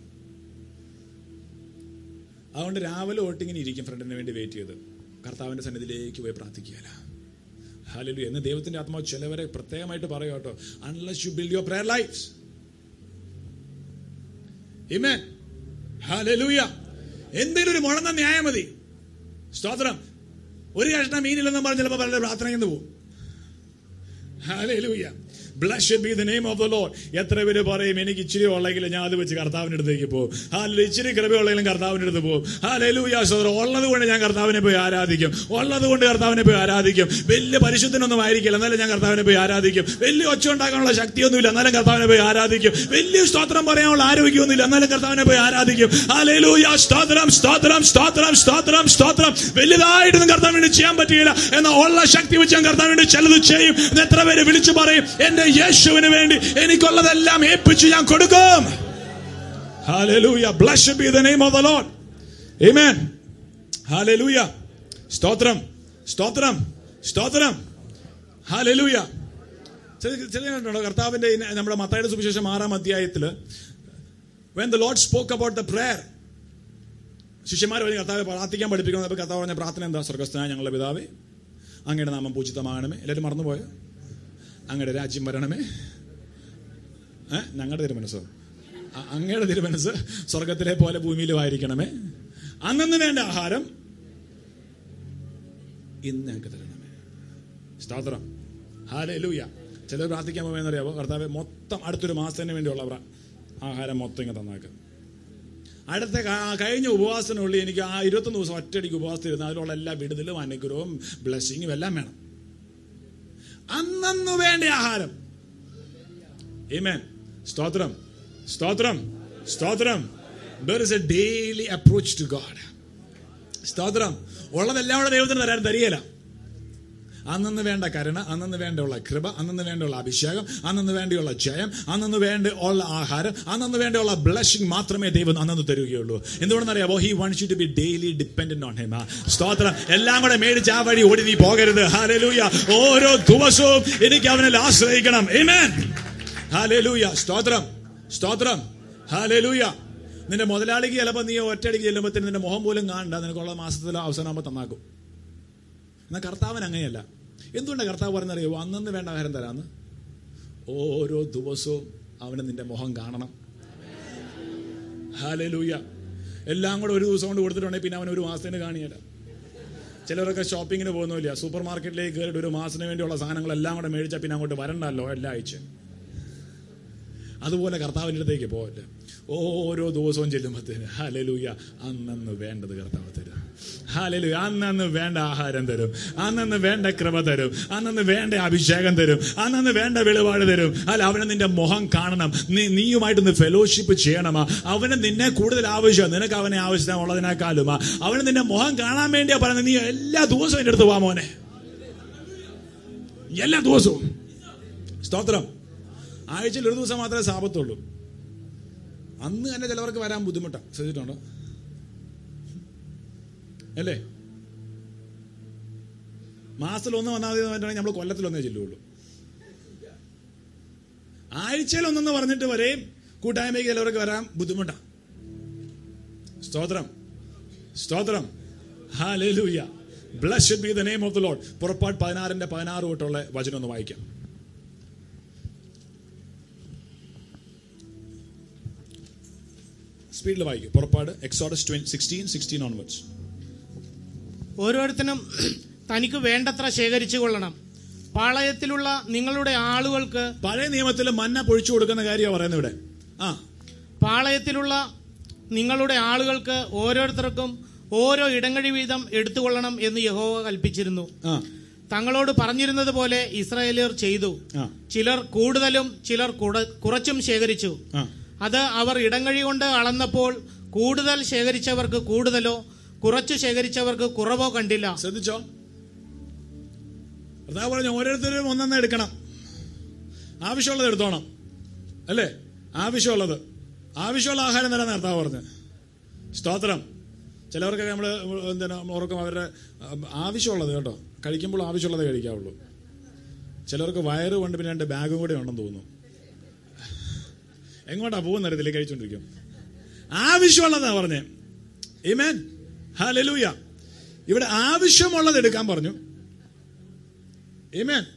അതുകൊണ്ട് രാവിലെ ഒട്ടിങ്ങനെ ഇരിക്കും ഫ്രണ്ടിന് വേണ്ടി വെയിറ്റ് ചെയ്ത് കർത്താവിന്റെ സന്നിധിയിലേക്ക് പോയി പ്രാർത്ഥിക്കുകയല്ല ഹാലലു എന്ന് ദൈവത്തിന്റെ ആത്മാവ് ചിലവരെ പ്രത്യേകമായിട്ട് പറയും കേട്ടോ unless you build your prayer life Amen. Hallelujah. എന്തെങ്കിലും ഒരു മുഴന്ന ന്യായം മതി സ്തോത്രം ഒരു കഷ്ണം മീനില്ലെന്നും പറഞ്ഞ് ചിലപ്പോൾ പലരുടെ പ്രാർത്ഥനയെന്ന് പോകും Hallelujah. Blessed be the name of the Lord. എത്ര പേര് പറയും എനിക്ക് ഇച്ചിരി ഉള്ളെങ്കിൽ ഞാൻ അത് വെച്ച് കർത്താവിന്റെ അടുത്തേക്ക് പോകും ഹാലിൽ ഇച്ചിരി കൃപയുള്ളെങ്കിലും കർത്താവിന്റെ അടുത്ത് പോകും ഹാലൂയ സോദരം ഉള്ളത് കൊണ്ട് ഞാൻ കർത്താവിനെ പോയി ആരാധിക്കും ഉള്ളത് കൊണ്ട് കർത്താവിനെ പോയി ആരാധിക്കും വലിയ പരിശുദ്ധനൊന്നും ആയിരിക്കില്ല എന്നാലും ഞാൻ കർത്താവിനെ പോയി ആരാധിക്കും വലിയ ഒച്ച ഉണ്ടാക്കാനുള്ള ശക്തിയൊന്നുമില്ല എന്നാലും കർത്താവിനെ പോയി ആരാധിക്കും വലിയ സ്തോത്രം പറയാനുള്ള ആരോഗ്യമൊന്നുമില്ല എന്നാലും കർത്താവിനെ പോയി ആരാധിക്കും ഹാലൂയ സ്തോത്രം സ്തോത്രം സ്തോത്രം സ്തോത്രം സ്തോത്രം വലുതായിട്ടൊന്നും കർത്താവിന് വേണ്ടി ചെയ്യാൻ പറ്റിയില്ല എന്നാൽ ഉള്ള ശക്തി വെച്ച് ഞാൻ കർത്താവിന് വേണ്ടി ചിലത് ചെയ്യും എന്ന് എത്ര പേര് വിളിച്ചു പറയും എന്റെ യേശുവിന് വേണ്ടി എനിക്കുള്ളതെല്ലാം ഏൽപ്പിച്ച് ഞാൻ കൊടുക്കും Hallelujah. Blessed be the name of the Lord. Amen. Hallelujah. സ്തോത്രം സ്തോത്രം സ്തോത്രം Hallelujah. ചില ചില കണ്ടോ കർത്താവിന്റെ ഈ നമ്മുടെ മത്തായുടെ സുവിശേഷം ആറാം അധ്യായത്തില് when the Lord spoke about the prayer ശിഷ്യന്മാർ പറഞ്ഞ് കർത്താവ് പ്രാർത്ഥിക്കാൻ പഠിപ്പിക്കണം അപ്പൊ കർത്താവ് പറഞ്ഞ പ്രാർത്ഥന എന്താ സ്വർഗസ്ഥനായ ഞങ്ങളുടെ പിതാവേ അങ്ങയുടെ നാമം പൂജിതമാകണമേ എല്ലാവരും മറന്നുപോയോ അങ്ങയുടെ രാജ്യം വരണമേ ഏഹ് ഞങ്ങളുടെ തിരുമനസ്സോ അ- അങ്ങയുടെ തിരുമനസ് സ്വർഗത്തിലെ പോലെ ഭൂമിയിലുമായിരിക്കണമേ അന്നു വേണ്ട ആഹാരം ഇന്ന് ഞങ്ങൾക്ക് തരണമേ സ്തോത്രം ഹാലൂയ ചിലർ പ്രാർത്ഥിക്കാൻ പോകുമെന്നറിയാവോ കർത്താവ് മൊത്തം അടുത്തൊരു മാസത്തിന് വേണ്ടിയുള്ള പ്ര- ആഹാരം മൊത്തം ഇങ്ങനെ തന്നേക്കാം അടുത്ത ക- കഴിഞ്ഞ ഉപവാസത്തിനുള്ളിൽ എനിക്ക് ആ ഇരുപത്തൊന്ന് ദിവസം ഒറ്റയടിക്ക് ഉപവാസത്തിരുന്ന് അതിലുള്ള എല്ലാ വിടുതലും അനുഗ്രഹവും ബ്ലെസ്സിങ്ങും എല്ലാം വേണം അന്നു വേണ്ട ആഹാരം Amen. സ്തോത്രം സ്തോത്രം സ്തോത്രം there is a daily approach to God സ്തോത്രം ഉള്ളതെല്ലാം കൂടെ ദൈവത്തിന് തരാൻ തരികയില്ല അന്നു വേണ്ട കരുണ അന്നു വേണ്ടിയുള്ള കൃപ അന്നു വേണ്ടിയുള്ള അഭിഷേകം അന്നു വേണ്ടിയുള്ള ജയം അന്നു വേണ്ടി ഉള്ള ആഹാരം അന്നു വേണ്ടിയുള്ള ബ്ലഷിംഗ് മാത്രമേ ദൈവം അന്നു തരുകയുള്ളൂ എന്തുകൊണ്ടെന്നറിയാമോ he wants you to be daily dependent on him സ്തോത്രം എല്ലാം കൂടെ മേടിച്ച് ആ വഴി ഓടി നീ പോകരുത് ഹാലലൂയ ഓരോ ദിവസവും എനിക്ക് അവനിൽ ആശ്രയിക്കണം Amen. ഹാലലൂയ സ്തോത്രം സ്തോത്രം ഹാലലൂയ നിന്റെ മുതലാളിക്ക് ചിലപ്പോൾ നീ ഒറ്റയടിക്ക് ചെല്ലുമ്പോഴത്തേന് നിന്റെ മുഖം പോലും കാണണ്ട നിനക്കുള്ള മാസത്തിൽ അവസാനമാകുമ്പോൾ തന്നാക്കും എന്നാൽ കർത്താവൻ അങ്ങനെയല്ല എന്തുകൊണ്ടാണ് കർത്താവ് പറഞ്ഞറിയോ അന്നു വേണ്ട ആഹാരം തരാന്ന് ഓരോ ദിവസവും അവന് നിന്റെ മുഖം കാണണം ഹാലലൂയ എല്ലാം കൂടെ ഒരു ദിവസം കൊണ്ട് കൊടുത്തിട്ടുണ്ടെങ്കിൽ പിന്നെ അവൻ ഒരു മാസത്തിന് കാണിയല്ല ചിലരൊക്കെ ഷോപ്പിങ്ങിന് പോകുന്നില്ല സൂപ്പർ മാർക്കറ്റിലേക്ക് കയറിയിട്ട് ഒരു മാസത്തിന് വേണ്ടിയുള്ള സാധനങ്ങളെല്ലാം കൂടെ മേടിച്ചാൽ പിന്നെ അങ്ങോട്ട് വരണ്ടല്ലോ എല്ലാ ആഴ്ച അതുപോലെ കർത്താവിൻ്റെ അടുത്തേക്ക് പോകല്ലേ ഓരോ ദിവസവും ചെല്ലുമ്പോഴത്തേന് ഹാലലൂയ അന്നന്ന് വേണ്ടത് കർത്താവ് തരും ഹാലലൂയ അന്നന്ന് വേണ്ട ആഹാരം തരും അന്നന്ന് വേണ്ട കൃപ തരും അന്നന്ന് വേണ്ട അഭിഷേകം തരും അന്നന്ന് വേണ്ട വെളിപാട് തരും അല്ല അവനെ നിന്റെ മുഖം കാണണം നീ നീയുമായിട്ടൊന്ന് ഫെലോഷിപ്പ് ചെയ്യണമാ അവന് നിന്നെ കൂടുതൽ ആവശ്യം നിനക്ക് അവനെ ആവശ്യമുള്ളതിനേക്കാളുമാ അവന് നിന്റെ മുഖം കാണാൻ വേണ്ടിയാ പറയുന്നത് നീ എല്ലാ ദിവസവും എൻ്റെ അടുത്ത് വാ മോനെ എല്ലാ ദിവസവും സ്തോത്രം ആഴ്ചയിൽ ഒരു ദിവസം മാത്രമേ സാപത്തുള്ളൂ അന്ന് തന്നെ ചിലവർക്ക് വരാൻ ബുദ്ധിമുട്ടാണ് ശ്രദ്ധിച്ചിട്ടുണ്ടോ അല്ലേ മാസത്തിൽ ഒന്ന് വന്നാൽ മതി എന്ന് നമ്മൾ കൊല്ലത്തിൽ ഒന്നേ ചെല്ലുള്ളൂ ആഴ്ചയിൽ ഒന്നെന്ന് പറഞ്ഞിട്ട് വരെയും കൂട്ടായ്മയ്ക്ക് ചിലവർക്ക് വരാൻ ബുദ്ധിമുട്ടാണ് സ്തോത്രം സ്തോത്രം ഹാലൂയ bless be the name of the Lord പുറപ്പാട് പതിനാറിന്റെ പതിനാറ് തൊട്ടുള്ള വചനം ഒന്ന് വായിക്കാം സ്പീഡിൽ വായിക്കും പുറപ്പാട് എക്സോഡസ് സിക്സ്റ്റീൻ സിക്സ്റ്റീൻ ഓൺവേർഡ്സ് ഓരോരുത്തരും തനിക്ക് വേണ്ടത്ര ശേഖരിച്ചു കൊള്ളണം പാളയത്തിലുള്ള നിങ്ങളുടെ ആളുകൾക്ക് പഴയ നിയമത്തിൽ മന്ന പൊഴിച്ചു കൊടുക്കുന്ന കാര്യമാണ് പറയുന്നത് ഇവിടെ ആ പാളയത്തിലുള്ള നിങ്ങളുടെ ആളുകൾക്ക് ഓരോരുത്തർക്കും ഓരോ ഇടങ്ങഴി വീതം എടുത്തുകൊള്ളണം എന്ന് യഹോവ കൽപ്പിച്ചിരുന്നു ആ തങ്ങളോട് പറഞ്ഞിരുന്നത് പോലെ ഇസ്രായേലിയർ ചെയ്തു ആ ചിലർ കൂടുതലും ചിലർ കുട- കുറച്ചും ശേഖരിച്ചു ആ അത് അവർ ഇടങ്ങഴി കൊണ്ട് അളന്നപ്പോൾ കൂടുതൽ ശേഖരിച്ചവർക്ക് കൂടുതലോ കുറച്ചു ശേഖരിച്ചവർക്ക് കുറവോ കണ്ടില്ല ശ്രദ്ധിച്ചോ കർത്താവ് പറഞ്ഞു ഓരോരുത്തരും ഒന്നെണ്ണം എടുക്കണം ആവശ്യമുള്ളത് എടുത്തോണം അല്ലേ ആവശ്യമുള്ളത് ആവശ്യമുള്ള ആഹാരം തരാൻ കർത്താവ് പറഞ്ഞു സ്തോത്രം ചിലവർക്കൊക്കെ നമ്മൾ എന്താണ് ഓർക്കും അവരുടെ ഉം, ആവശ്യമുള്ളത് കേട്ടോ കഴിക്കുമ്പോൾ ആവശ്യമുള്ളതേ കഴിക്കാവുള്ളൂ ചിലർക്ക് വയറ് കൊണ്ട് പിന്നെ രണ്ട് ബാഗും കൂടെ ഉണ്ടെന്ന് തോന്നുന്നു എങ്ങോട്ടാ പോകുന്ന അറിയത്തില്ല കഴിച്ചോണ്ടിരിക്കും ആവശ്യമുള്ളതാ പറഞ്ഞേ ഇമേൻ ഹാലലൂയ ഇവിടെ ആവശ്യമുള്ളത് എടുക്കാൻ പറഞ്ഞു ഇമേൻ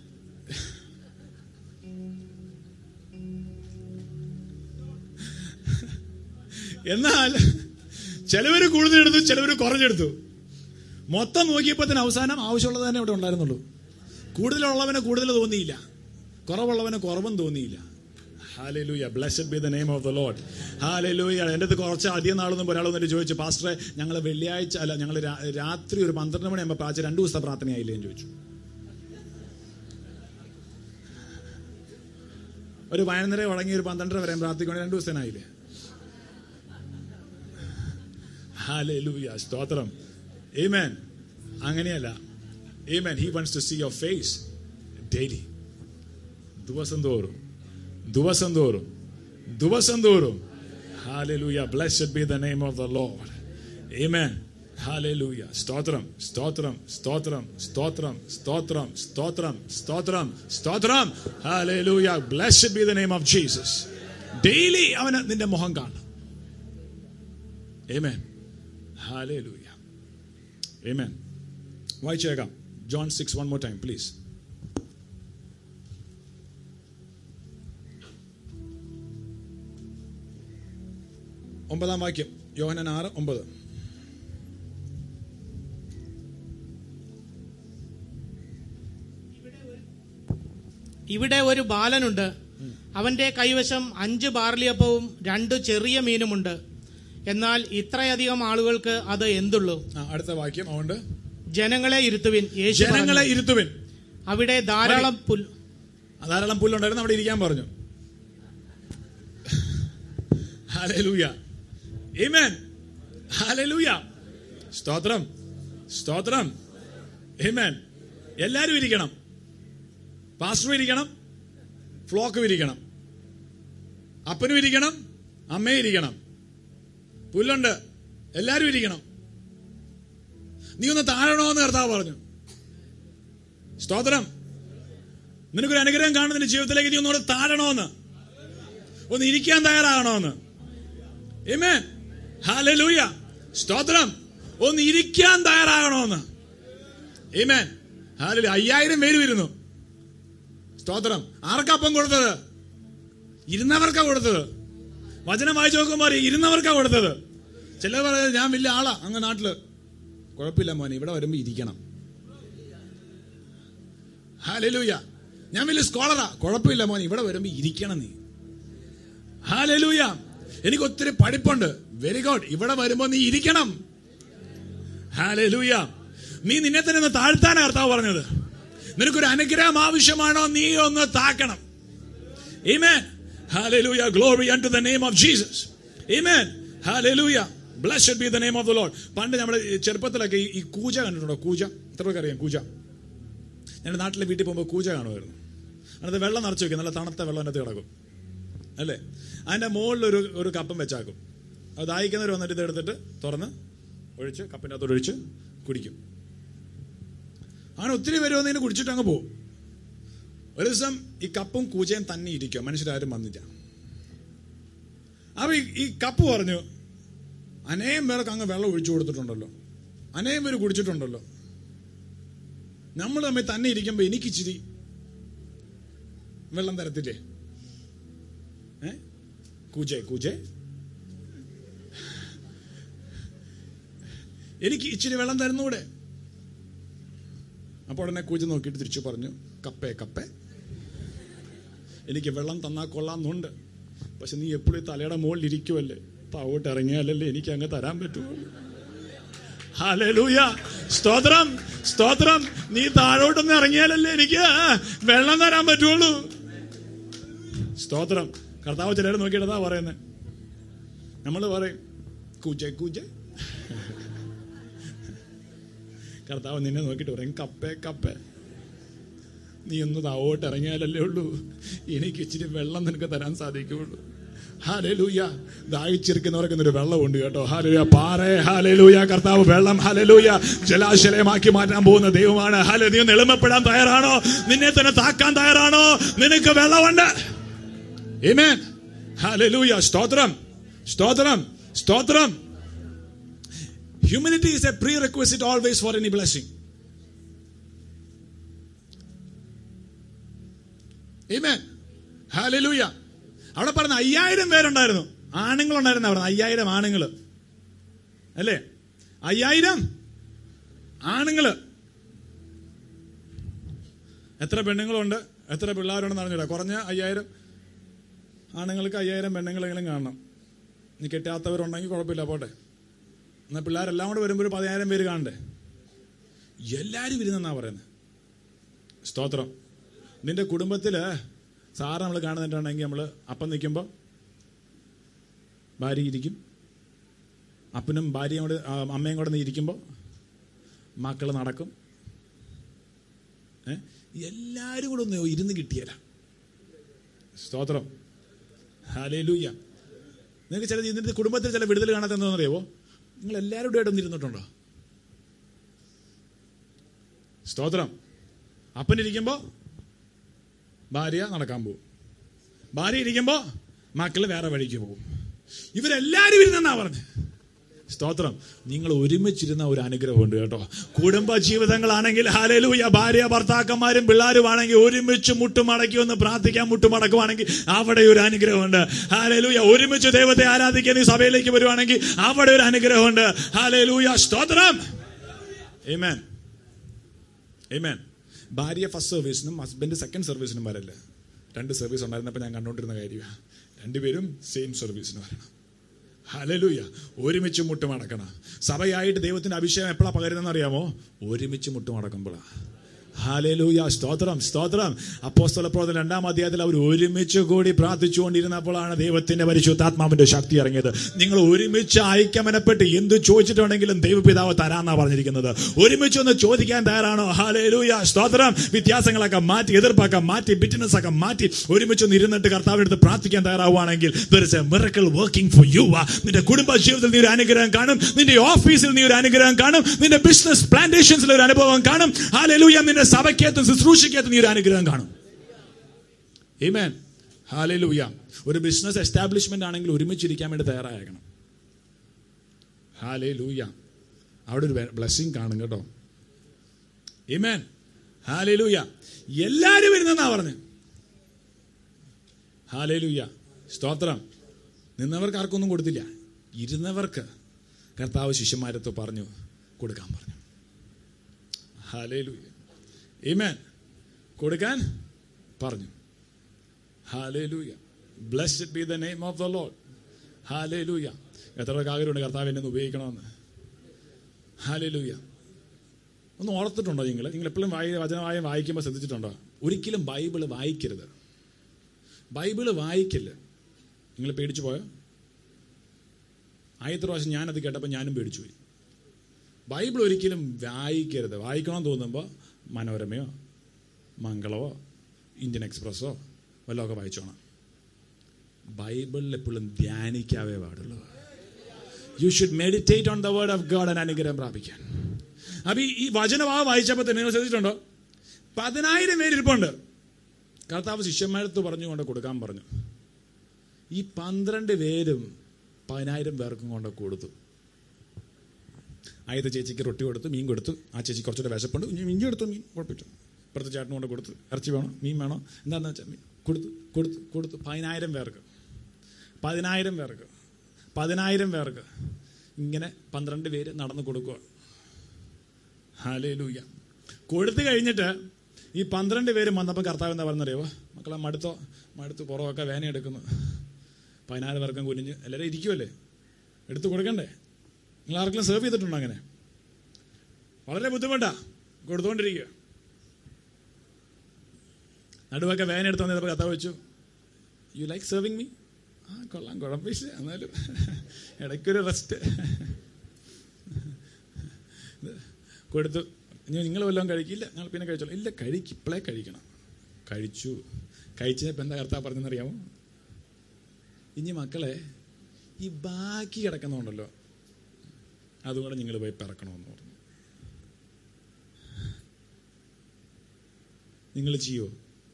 എന്നാൽ ചിലവര് കൂടുതലെടുത്തു ചിലവര് കുറഞ്ഞെടുത്തു മൊത്തം നോക്കിയപ്പോ തന്നെ അവസാനം ആവശ്യമുള്ളത് തന്നെ ഇവിടെ ഉണ്ടായിരുന്നുള്ളൂ കൂടുതലുള്ളവന് കൂടുതൽ തോന്നിയില്ല കുറവുള്ളവന് കുറവും തോന്നിയില്ല ഹാലലൂയ blessed be the name of the Lord ഹാലലൂയ എൻ്റെ അടുത്ത് കുറച്ച് അധികം നാളൊന്നും ഒരാൾ വന്നിട്ട് ചോദിച്ചു പാസ്റ്ററെ ഞങ്ങൾ വെള്ളിയാഴ്ച അല്ല ഞങ്ങൾ രാത്രി ഒരു പന്ത്രണ്ട് മണിയാകുമ്പോൾ പ്രാർത്ഥന രണ്ടു ദിവസത്തെ പ്രാർത്ഥനയായില്ലേ എന്ന് ചോദിച്ചു ഒരു പതിനൊന്നര തുടങ്ങി ഒരു പന്ത്രണ്ടര വരെ പ്രാർത്ഥിക്കൊണ്ട് രണ്ടു ദിവസത്തിനായില്ലേ ഹാലലൂയ സ്തോത്രം Amen. അങ്ങനെയല്ല Amen. He wants to see your face daily. ദിവസം തോറും ദിവസം തോറും ദിവസം തോറും ഹാലലൂയ blessed be the name of the Lord Amen. ഹാലലൂയ സ്തോത്രം സ്തോത്രം സ്തോത്രം സ്തോത്രം സ്തോത്രം സ്തോത്രം സ്തോത്രം സ്തോത്രം ഹാലലൂയ blessed be the name of Jesus daily അവന് നിന്റെ മുഖം കാണണം Amen. Hallelujah. Amen. വായിച്ചേക്കാം John six one more time please ഒമ്പതാം വാക്യം യോഹനൻ ആറ് ഒമ്പത് ഇവിടെ ഒരു ബാലനുണ്ട് അവന്റെ കൈവശം അഞ്ച് ബാർലിയപ്പവും രണ്ട് ചെറിയ മീനുമുണ്ട് എന്നാൽ ഇത്രയധികം ആളുകൾക്ക് അത് എന്തുള്ളൂ ആ അടുത്ത വാക്യം അതുകൊണ്ട് ജനങ്ങളെ ഇരുത്തുവിൻ യേശു ജനങ്ങളെ പറഞ്ഞു. ഇരുത്തുവിൻ അവിടെ ധാരാളം പുൽ ആ, ധാരാളം പുല്ലുണ്ടായിരുന്നു അവിടെ ഇരിക്കാൻ പറഞ്ഞു ഹല്ലേലൂയ ആമേൻ ഹല്ലേലൂയ സ്തോത്രം സ്തോത്രം ആമേൻ എല്ലാരും ഇരിക്കണം പാസ്റ്ററും ഇരിക്കണം ഫ്ലോക്കും ഇരിക്കണം അപ്പനും ഇരിക്കണം അമ്മയും ഇരിക്കണം പുല്ലുണ്ട് എല്ലാരും ഇരിക്കണം നീ ഒന്ന് താഴണോന്ന് കർത്താവ് പറഞ്ഞു സ്തോത്രം നിനക്കൊരു അനുഗ്രഹം കാണുന്ന നിന്റെ ജീവിതത്തിലേക്ക് നീ ഒന്നുകൂടെ താഴണോന്ന് ഒന്ന് ഇരിക്കാൻ തയ്യാറാകണോന്ന് ഏമേ ഹാലലൂയ സ്തോത്രം ഒന്ന് ഇരിക്കാൻ തയ്യാറാകണോന്ന് ഏമേൻ ഹാലലു അയ്യായിരം പേര് വരുന്നു സ്തോത്രം ആർക്കപ്പം കൊടുത്തത് ഇരുന്നവർക്കാ കൊടുത്തത് വചനം വായിച്ചു നോക്കുമ്പോൾ അറിയാം, ഇരുന്നവർക്കാ കൊടുത്തത് ചിലർ പറയുന്നത് ഞാൻ വലിയ ആളാ അങ്ങ് നാട്ടില് കുഴപ്പമില്ല മോനെ ഇവിടെ വരുമ്പോ ഇരിക്കണം ഹാലലൂയ ഞാൻ വലിയ സ്കോളറാ കുഴപ്പമില്ല മോനെ ഇവിടെ വരുമ്പോ ഇരിക്കണം നീ ഹാലലൂയ എനിക്ക് ഒത്തിരി പഠിപ്പുണ്ട് വെരി ഗുഡ് ഇവിടെ വരുമ്പോ നീ ഇരിക്കണം ഹാലലൂയ നീ നിന്നെ തന്നെ ഒന്ന് താഴ്ത്താനാ കർത്താവ് പറഞ്ഞത് നിനക്കൊരു അനുഗ്രഹം ആവശ്യമാണോ നീ ഒന്ന് താക്കണം Amen. Hallelujah. Glory unto the name of Jesus. Amen. Hallelujah. Blessed be the name of the Lord. പണ്ട് നമ്മുടെ ചെറുപ്പത്തിലൊക്കെ ഈ- ഈ കൂജ കണ്ടിട്ടുണ്ടോ കൂജ എത്ര പേർക്ക് അറിയാം കൂജ ഞങ്ങളുടെ നാട്ടിലെ വീട്ടിൽ പോകുമ്പോൾ കൂജ കാണുമായിരുന്നു അതിനകത്ത് വെള്ളം നിറച്ച് വെക്കും നല്ല തണുത്ത വെള്ളം അതിനകത്ത് കിടക്കും അല്ലേ അതിന്റെ മുകളിൽ ഒരു ഒരു കപ്പം വെച്ചാക്കും അത് ദാഹിക്കുന്നവർ വന്നിട്ട് ഇത് എടുത്തിട്ട് തുറന്ന് ഒഴിച്ച് കപ്പിൻ്റെ അകത്തോട് ഒഴിച്ച് കുടിക്കും അങ്ങനെ ഒത്തിരി പേര് വന്നതിന് കുടിച്ചിട്ട് അങ്ങ് പോകും ഒരു ദിവസം ഈ കപ്പും കൂജയും തന്നെ ഇരിക്കുക മനുഷ്യരാരും വന്നില്ല അപ്പൊ ഈ- ഈ കപ്പ് പറഞ്ഞു അനേകം പേർക്ക് അങ്ങ് വെള്ളം ഒഴിച്ചു കൊടുത്തിട്ടുണ്ടല്ലോ അനേകം പേര് കുടിച്ചിട്ടുണ്ടല്ലോ നമ്മൾ തമ്മിൽ തന്നെ ഇരിക്കുമ്പോ എനിക്ക് ഇച്ചിരി വെള്ളം തരത്തില്ലേ ഏ കൂജെ കൂജെ എനിക്ക് ഇച്ചിരി വെള്ളം തരുന്നൂടെ അപ്പോൾ ഉടനെ കൂജ നോക്കിയിട്ട് തിരിച്ചു പറഞ്ഞു കപ്പേ കപ്പേ എനിക്ക് വെള്ളം തന്നാൽ കൊള്ളാമെന്നുണ്ട് പക്ഷെ നീ എപ്പോഴും ഈ തലയുടെ മുകളിൽ ഇരിക്കുമല്ലേ താവോട്ട് ഇറങ്ങിയാലല്ലേ എനിക്ക് അങ്ങ് തരാൻ പറ്റുള്ളൂ ഹല്ലേലൂയ സ്തോത്രം സ്തോത്രം നീ താഴോട്ടൊന്ന് ഇറങ്ങിയാലല്ലേ എനിക്ക് വെള്ളം തരാൻ പറ്റുള്ളൂ സ്തോത്രം കർത്താവ് ചിലർ നോക്കിയിട്ടതാ പറയുന്നത് നമ്മൾ പറയും കൂജെ കൂജെ കർത്താവ് നിന്നെ നോക്കിയിട്ട് പറയും കപ്പേ കപ്പേ നീ ഒന്ന് താവോട്ട് ഇറങ്ങിയാലല്ലേ ഉള്ളൂ എനിക്ക് ഇച്ചിരി വെള്ളം നിനക്ക് തരാൻ സാധിക്കുള്ളൂ ഹാലലൂയ ദാഹിച്ചിരിക്കുന്നവർക്ക് ഒരു വെള്ളമുണ്ട് കേട്ടോ ഹാലലൂയ പാറേ ഹാലലൂയ കർത്താവ് വെള്ളം ഹാലലൂയ ജലാശയമാക്കി മാറ്റാൻ പോകുന്ന ദൈവമാണ് ഹാല നീ ഒന്ന് എളിമപ്പെടാൻ തയ്യാറാണോ നിന്നെ തന്നെ താക്കാൻ തയ്യാറാണോ നിനക്ക് വെള്ളമുണ്ട് Amen. Hallelujah. സ്തോത്രം സ്തോത്രം സ്തോത്രം Humility is a prerequisite always for any blessing. Amen. Hallelujah. അവിടെ പറഞ്ഞ അയ്യായിരം പേരുണ്ടായിരുന്നു ആണുങ്ങളുണ്ടായിരുന്നു അവിടെ അയ്യായിരം ആണുങ്ങള് അല്ലേ അയ്യായിരം ആണുങ്ങള് എത്ര പെണ്ണുങ്ങളുണ്ട് എത്ര പിള്ളേരുണ്ടെന്ന് അറിഞ്ഞില്ല കുറഞ്ഞ അയ്യായിരം ആണുങ്ങൾക്ക് അയ്യായിരം പെണ്ണുങ്ങളെങ്കിലും കാണണം നീ കെട്ടാത്തവരുണ്ടെങ്കിൽ കുഴപ്പമില്ല പോട്ടെ എന്നാൽ പിള്ളേരെല്ലാം കൂടെ വരുമ്പോൾ ഒരു പതിനായിരം പേര് കാണണ്ടേ എല്ലാവരും ഇരുന്നെന്നാ പറയുന്നത് സ്തോത്രം നിന്റെ കുടുംബത്തിൽ സാറ് നമ്മൾ കാണുന്നിട്ടുണ്ടെങ്കിൽ നമ്മൾ അപ്പം നിൽക്കുമ്പോൾ ഭാര്യ ഇരിക്കും അപ്പനും ഭാര്യയും കൂടെ ആ, അമ്മയും കൂടെ ഇരിക്കുമ്പോൾ മക്കൾ നടക്കും ഏ എല്ലാവരും കൂടെ ഒന്ന് ഇരുന്ന് കിട്ടിയല്ല സ്തോത്രം ഹാലേലൂയ നിങ്ങൾക്ക് ചില ഇതിന്റെ കുടുംബത്തിൽ ചില വിടുതൽ കാണാത്ത എന്താണെന്ന് അറിയാവോ നിങ്ങൾ എല്ലാവരും കൂടെ ആയിട്ടൊന്ന് ഇരുന്നിട്ടുണ്ടോ സ്തോത്രം അപ്പനിരിക്കുമ്പോ ഭാര്യ നടക്കാൻ പോകും ഭാര്യ ഇരിക്കുമ്പോ മക്കള് വേറെ വഴിക്ക് പോകും ഇവരെല്ലാരും ഇരുന്നെന്നാ പറഞ്ഞു സ്തോത്രം നിങ്ങൾ ഒരുമിച്ചിരുന്ന ഒരു അനുഗ്രഹമുണ്ട് കേട്ടോ കുടുംബ ജീവിതങ്ങളാണെങ്കിൽ ഹാലലൂയ ഭാര്യ ഭർത്താക്കന്മാരും പിള്ളേരുമാണെങ്കിൽ ഒരുമിച്ച് മുട്ടുമടക്കി ഒന്ന് പ്രാർത്ഥിക്കാൻ മുട്ടുമടക്കുവാണെങ്കിൽ അവിടെ ഒരു അനുഗ്രഹമുണ്ട് ഹാലലൂയ ഒരുമിച്ച് ദൈവത്തെ ആരാധിക്കാൻ ഈ സഭയിലേക്ക് വരുവാണെങ്കിൽ അവിടെ ഒരു അനുഗ്രഹമുണ്ട് ഹാലലൂയ സ്തോത്രം Amen. Amen. ഭാര്യ ഫസ്റ്റ് സർവീസിനും ഹസ്ബൻഡ് സെക്കൻഡ് സർവീസിനും വരല്ല രണ്ട് സർവീസ് ഉണ്ടായിരുന്നപ്പോൾ ഞാൻ കണ്ടുകൊണ്ടിരുന്ന കാര്യമാണ് രണ്ടുപേരും സെയിം സർവീസിന് വരണം ഹലലൂയ ഒരുമിച്ച് മുട്ടുമടക്കണം സഭയായിട്ട് ദൈവത്തിന്റെ അഭിഷേകം എപ്പോഴാണ് പകരുന്നതെന്ന് അറിയാമോ ഒരുമിച്ച് മുട്ടുമടക്കുമ്പോഴാണ് ഹാലേലൂയ സ്തോത്രം സ്തോത്രം അപ്പോസ്തല പ്രവർത്തനം രണ്ടാം അധ്യായത്തിൽ അവർ ഒരുമിച്ച് കൂടി പ്രാർത്ഥിച്ചുകൊണ്ടിരുന്നപ്പോഴാണ് ദൈവത്തിന്റെ പരിശുദ്ധാത്മാവിന്റെ ശക്തി ഇറങ്ങിയത് നിങ്ങൾ ഒരുമിച്ച് ഐക്യമനപ്പെട്ട് എന്ത് ചോദിച്ചിട്ടുണ്ടെങ്കിലും ദൈവപിതാവ് തരാന്നാ പറഞ്ഞിരിക്കുന്നത് ഒരുമിച്ച് ഒന്ന് ചോദിക്കാൻ തയ്യാറാണോ ഹാലേലൂയ സ്തോത്രം വ്യത്യാസങ്ങളൊക്കെ മാറ്റി എതിർപ്പൊക്കെ മാറ്റി ബിറ്റിനസ് ഒക്കെ മാറ്റി ഒരുമിച്ച് ഒന്ന് ഇരുന്നിട്ട് കർത്താവിന്റെ അടുത്ത് പ്രാർത്ഥിക്കാൻ തയ്യാറാവുകയാണെങ്കിൽ there is a miracle working for you നിന്റെ കുടുംബ ജീവിതത്തിൽ നീ ഒരു അനുഗ്രഹം കാണും നിന്റെ ഓഫീസിൽ നീ ഒരു അനുഗ്രഹം കാണും നിന്റെ ബിസിനസ് പ്ലാന്റേഷൻസിൽ ഒരു അനുഭവം കാണും ഹാലലൂയ നിന്റെ സഭയ്ക്കകത്തും ശുശ്രൂഷയ്ക്കകത്തും നീ ഒരു അനുഗ്രഹം കാണും Amen. ഹാലലൂയ ഒരു ബിസിനസ് എസ്റ്റാബ്ലിഷ്മെന്റ് ആണെങ്കിൽ ഒരുമിച്ചിരിക്കാൻ വേണ്ടി തയ്യാറായേക്കണം ഹാലലൂയ അവിടെ ഒരു ബ്ലെസ്സിങ് കാണും കേട്ടോ Amen. ഹാലലൂയ എല്ലാരും വരുന്നെന്നാ പറഞ്ഞു ഹാലലൂയ സ്തോത്രം നിന്നവർക്ക് ആർക്കൊന്നും കൊടുത്തില്ല ഇരുന്നവർക്ക് കർത്താവ് ശിഷ്യന്മാരത്ത് പറഞ്ഞു കൊടുക്കാൻ പറഞ്ഞു ഹാലലൂയ Amen. കൊടുക്കാൻ പറഞ്ഞു ഹാലലൂയ blessed be the name of the Lord ഹാലലൂയ എത്ര പേർക്ക് ആഗ്രഹമുണ്ട് കർത്താവ് എന്നെ ഒന്ന് ഉപയോഗിക്കണമെന്ന് ഹാലലൂയ ഒന്ന് ഓർത്തിട്ടുണ്ടോ നിങ്ങൾ നിങ്ങൾ എപ്പോഴും വായി വചനമായി വായിക്കുമ്പോൾ ശ്രദ്ധിച്ചിട്ടുണ്ടോ ഒരിക്കലും ബൈബിള് വായിക്കരുത് ബൈബിള് വായിക്കില്ല നിങ്ങൾ പേടിച്ചു പോയോ ആദ്യത്തെ പ്രാവശ്യം ഞാനത് കേട്ടപ്പോൾ ഞാനും പേടിച്ചു പോയി ബൈബിൾ ഒരിക്കലും വായിക്കരുത് വായിക്കണമെന്ന് തോന്നുമ്പോൾ മനോരമയോ മംഗളമോ ഇന്ത്യൻ എക്സ്പ്രസ്സോ വല്ലതൊക്കെ വായിച്ചോണം ബൈബിളിൽ എപ്പോഴും ധ്യാനിക്കാവേ പാടുള്ളൂ you should meditate on the word of God and അനുഗ്രഹം പ്രാപിക്കാൻ അപ്പൊ ഈ- ഈ വചനഭാവം വായിച്ചപ്പോൾ തന്നെ നിങ്ങൾ ശ്രദ്ധിച്ചിട്ടുണ്ടോ പതിനായിരം പേരിരിപ്പുണ്ട് കർത്താവ് ശിഷ്യന്മാരത്ത് പറഞ്ഞുകൊണ്ട് കൊടുക്കാൻ പറഞ്ഞു ഈ പന്ത്രണ്ട് പേരും പതിനായിരം പേർക്കും കൊണ്ട് കൊടുത്തു ആദ്യത്തെ ചേച്ചിക്ക് റൊട്ടി കൊടുത്തു മീൻ കൊടുത്തു ആ ചേച്ചി കുറച്ചുകൂടെ വിശപ്പുണ്ട് ഇനി മീൻ എടുത്തു മീൻ കുഴപ്പമില്ല ഇപ്പുറത്തെ ചേട്ടനും കൊണ്ട് കൊടുത്തു ഇറച്ചി വേണോ മീൻ വേണോ എന്താണെന്ന് വെച്ചാൽ മീൻ കൊടുത്തു കൊടുത്തു കൊടുത്തു പതിനായിരം പേർക്ക് പതിനായിരം പേർക്ക് പതിനായിരം പേർക്ക് ഇങ്ങനെ പന്ത്രണ്ട് പേര് നടന്നു കൊടുക്കുക ഹാലേലൂയ കൊടുത്തു കഴിഞ്ഞിട്ട് ഈ പന്ത്രണ്ട് പേര് വന്നപ്പോൾ കർത്താവ് എന്താ പറഞ്ഞറിയോ മക്കളെ മടുത്തോ മടുത്ത് പുറമൊക്കെ വേന എടുക്കുന്നു പതിനാറ് പേർക്കും കുനിഞ്ഞ് എല്ലാവരും ഇരിക്കുമല്ലേ എടുത്തു കൊടുക്കണ്ടേ നിങ്ങൾ ആർക്കെങ്കിലും സെർവ് ചെയ്തിട്ടുണ്ടോ അങ്ങനെ വളരെ ബുദ്ധിമുട്ടാ കൊടുത്തുകൊണ്ടിരിക്കുക നടുവൊക്കെ വേന എടുത്ത് വന്നപ്പോൾ കഥ വെച്ചു യു ലൈക്ക് സെർവിങ് മീ ആ കൊള്ളാം കുഴപ്പമില്ല എന്നാലും ഇടയ്ക്കൊരു റെസ്റ്റ് കൊടുത്തു ഇനി നിങ്ങൾ വല്ലതും കഴിക്കില്ല ഞങ്ങൾ പിന്നെ കഴിച്ചോളാം ഇല്ല കഴിക്ക് ഇപ്പോഴേ കഴിക്കണം കഴിച്ചു കഴിച്ചപ്പോൾ എന്താ കർത്താവ് പറഞ്ഞെന്നറിയാമോ ഇനി മക്കളെ ഈ ബാക്കി കിടക്കുന്നുണ്ടല്ലോ അതുകൂടെ നിങ്ങൾ പോയി പിറക്കണമെന്ന് പറഞ്ഞു നിങ്ങൾ ചെയ്യോ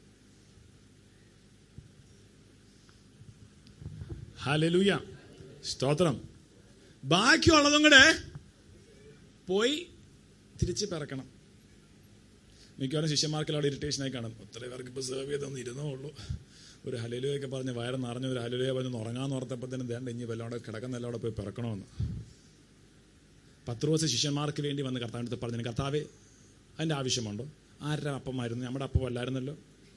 ഹാലലൂയ സ്തോത്രം ബാക്കിയുള്ളതും കൂടെ പോയി തിരിച്ച് പിറക്കണം മിക്കവാറും ശിഷ്യന്മാർക്കെല്ലാം അവിടെ ഇറിറ്റേഷനായി കാണും ഒത്തിരി പേർക്ക് ഇപ്പോൾ സെർവ് ചെയ്തൊന്നും ഇരുന്നേ ഉള്ളൂ ഒരു ഹലലുയൊക്കെ പറഞ്ഞ് വയറ് നിറഞ്ഞ ഒരു ഹലലുയ പറഞ്ഞ് ഉറങ്ങാന്ന് ഓർത്തപ്പോൾ തന്നെ ദേണ്ട ഇനി വല്ലോടെ കിടക്കുന്നല്ല അവിടെ പോയി പിറക്കണമെന്ന് പത്ത് ദിവസം ശിഷ്യന്മാർക്ക് വേണ്ടി വന്ന് കർത്താവിൻ്റെ അടുത്ത് പറഞ്ഞു കർത്താവേ അതിൻ്റെ ആവശ്യമുണ്ടോ ആരുടെ അപ്പമായിരുന്നു നമ്മുടെ അപ്പം അല്ലായിരുന്നല്ലോ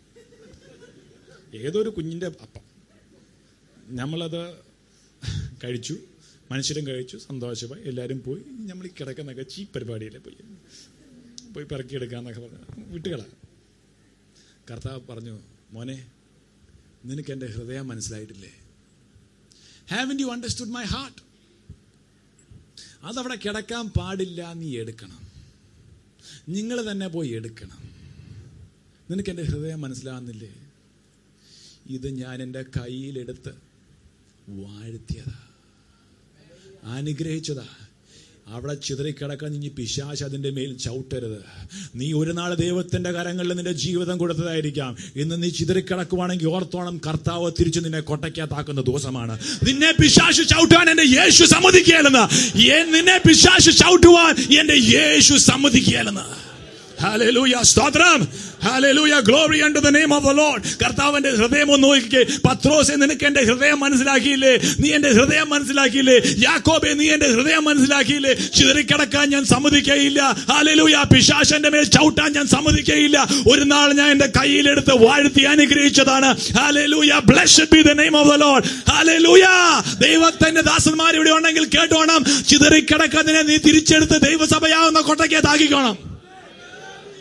ഏതൊരു കുഞ്ഞിൻ്റെ അപ്പം നമ്മളത് കഴിച്ചു മനുഷ്യരും കഴിച്ചു സന്തോഷമായി എല്ലാവരും പോയി നമ്മൾ ഈ കിടക്കുന്നൊക്കെ ചീ പരിപാടിയില്ലേ പോയി പോയി പിറക്കിയെടുക്കാന്നൊക്കെ പറഞ്ഞു വിട്ടുകളാ കർത്താവ് പറഞ്ഞു മോനെ നിനക്ക് എൻ്റെ ഹൃദയം മനസ്സിലായിട്ടില്ലേ haven't you understood my heart അതവിടെ കിടക്കാൻ പാടില്ല നീ എടുക്കണം നിങ്ങൾ തന്നെ പോയി എടുക്കണം നിനക്ക് എൻ്റെ ഹൃദയം മനസ്സിലാകുന്നില്ലേ ഇത് ഞാൻ എൻ്റെ കയ്യിലെടുത്ത് വാഴ്ത്തിയതാ അനുഗ്രഹിച്ചതാ അവിടെ ചിതറിക്കിടക്കാൻ ഇനി പിശാശ് അതിന്റെ മേൽ ചവിട്ടരുത് നീ ഒരു നാൾ ദൈവത്തിന്റെ കരങ്ങളിൽ നിന്റെ ജീവിതം കൊടുത്തതായിരിക്കാം ഇന്ന് നീ ചിതറിക്കിടക്കുവാണെങ്കിൽ ഓർത്തോണം കർത്താവ് തിരിച്ചു നിന്നെ കൊട്ടയ്ക്കകത്താക്കുന്ന ദിവസമാണ് നിന്നെ പിശാശ് ചവിട്ടുവാൻ എന്റെ യേശു സമ്മതിക്കുകയല്ലെന്ന് എ- നിന്നെ പിശാശ് ചവിട്ടുവാൻ എന്റെ യേശു സമ്മതിക്കുകയല്ലെന്ന് Hallelujah. സ്തോത്രം Hallelujah. Glory unto the name of the Lord. കർത്താവിന്റെ ഹൃദയം ഒന്ന് നോക്കിക്കേ പത്രോസെ നിനക്ക് എന്റെ ഹൃദയം മനസ്സിലാക്കിയില്ലേ നീ എന്റെ ഹൃദയം മനസ്സിലാക്കിയില്ലേ യാക്കോബെ നീ എന്റെ ഹൃദയം മനസ്സിലാക്കിയില്ലേ ചിതറിക്കിടക്കാൻ ഞാൻ സമ്മതിക്കയില്ല ഹാലലൂയ പിശാശന്റെ മേൽ ചവിട്ടാൻ ഞാൻ സമ്മതിക്കയില്ല ഒരു നാൾ ഞാൻ എന്റെ കയ്യിലെടുത്ത് വാഴ്ത്തി അനുഗ്രഹിച്ചതാണ് ഹാലലൂയ blessed be the name of the Lord ഹാലലൂയ ദൈവത്തിന്റെ ദാസന്മാർ ഇവിടെ ഉണ്ടെങ്കിൽ കേട്ടോണം ചിതറിക്കിടക്കുന്നതിനെ നീ തിരിച്ചെടുത്ത് ദൈവസഭയാവുന്ന കൊട്ടയ്ക്കകത്താക്കിക്കോണം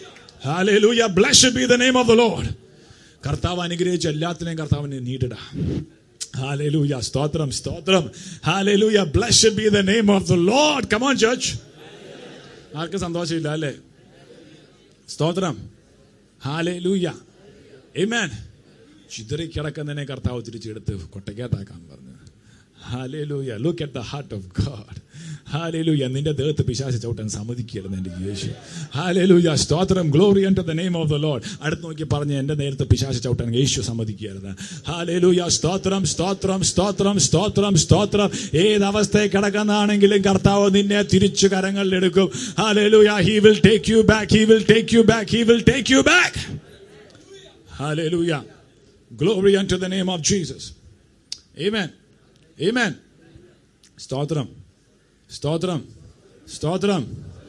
Hallelujah. Blessed be the name of the Lord. കർത്താവ് അനുഗ്രഹിച്ച എല്ലാത്തിനെയും കർത്താവിനെ നീട്ടിട ഹാലലൂയ സ്തോത്രം സ്തോത്രം ഹാലലൂയ blessed be the name of the Lord come on church ആർക്കും സന്തോഷമില്ല അല്ലേ സ്തോത്രം ഹാലലൂയ Amen. ചിതറിക്കിടക്കുന്നതിനെ കർത്താവ് തിരിച്ചെടുത്ത് കൊട്ടയ്ക്കകത്താക്കാൻ പറഞ്ഞു ഹാലേലൂയ look at the heart of God ഹാലേലൂയ നിന്റെ ദേഹത്ത് പിശാച ചവിട്ടാൻ സമ്മതിക്കരുത് എന്റെ യേശു ഹാലേലൂയ സ്തോത്രം glory to the name of the Lord അടുത്ത് നോക്കി പറഞ്ഞ് എന്റെ നേരത്ത് പിശാച ചവിട്ടാൻ യേശു സമ്മതിക്കരുത് ഹാലേലൂയ സ്തോത്രം സ്തോത്രം സ്തോത്രം സ്തോത്രം സ്തോത്രം ഏത് അവസ്ഥയിൽ കിടക്കുന്നതാണെങ്കിലും കർത്താവ് നിന്നെ തിരിച്ചു കരങ്ങളിലെടുക്കും ഹാലേലൂയ he will take you back he will take you back he will take you back Hallelujah. Glory unto the name of Jesus. Amen. Amen. സ്തോത്രം സ്തോത്രം സ്തോത്രം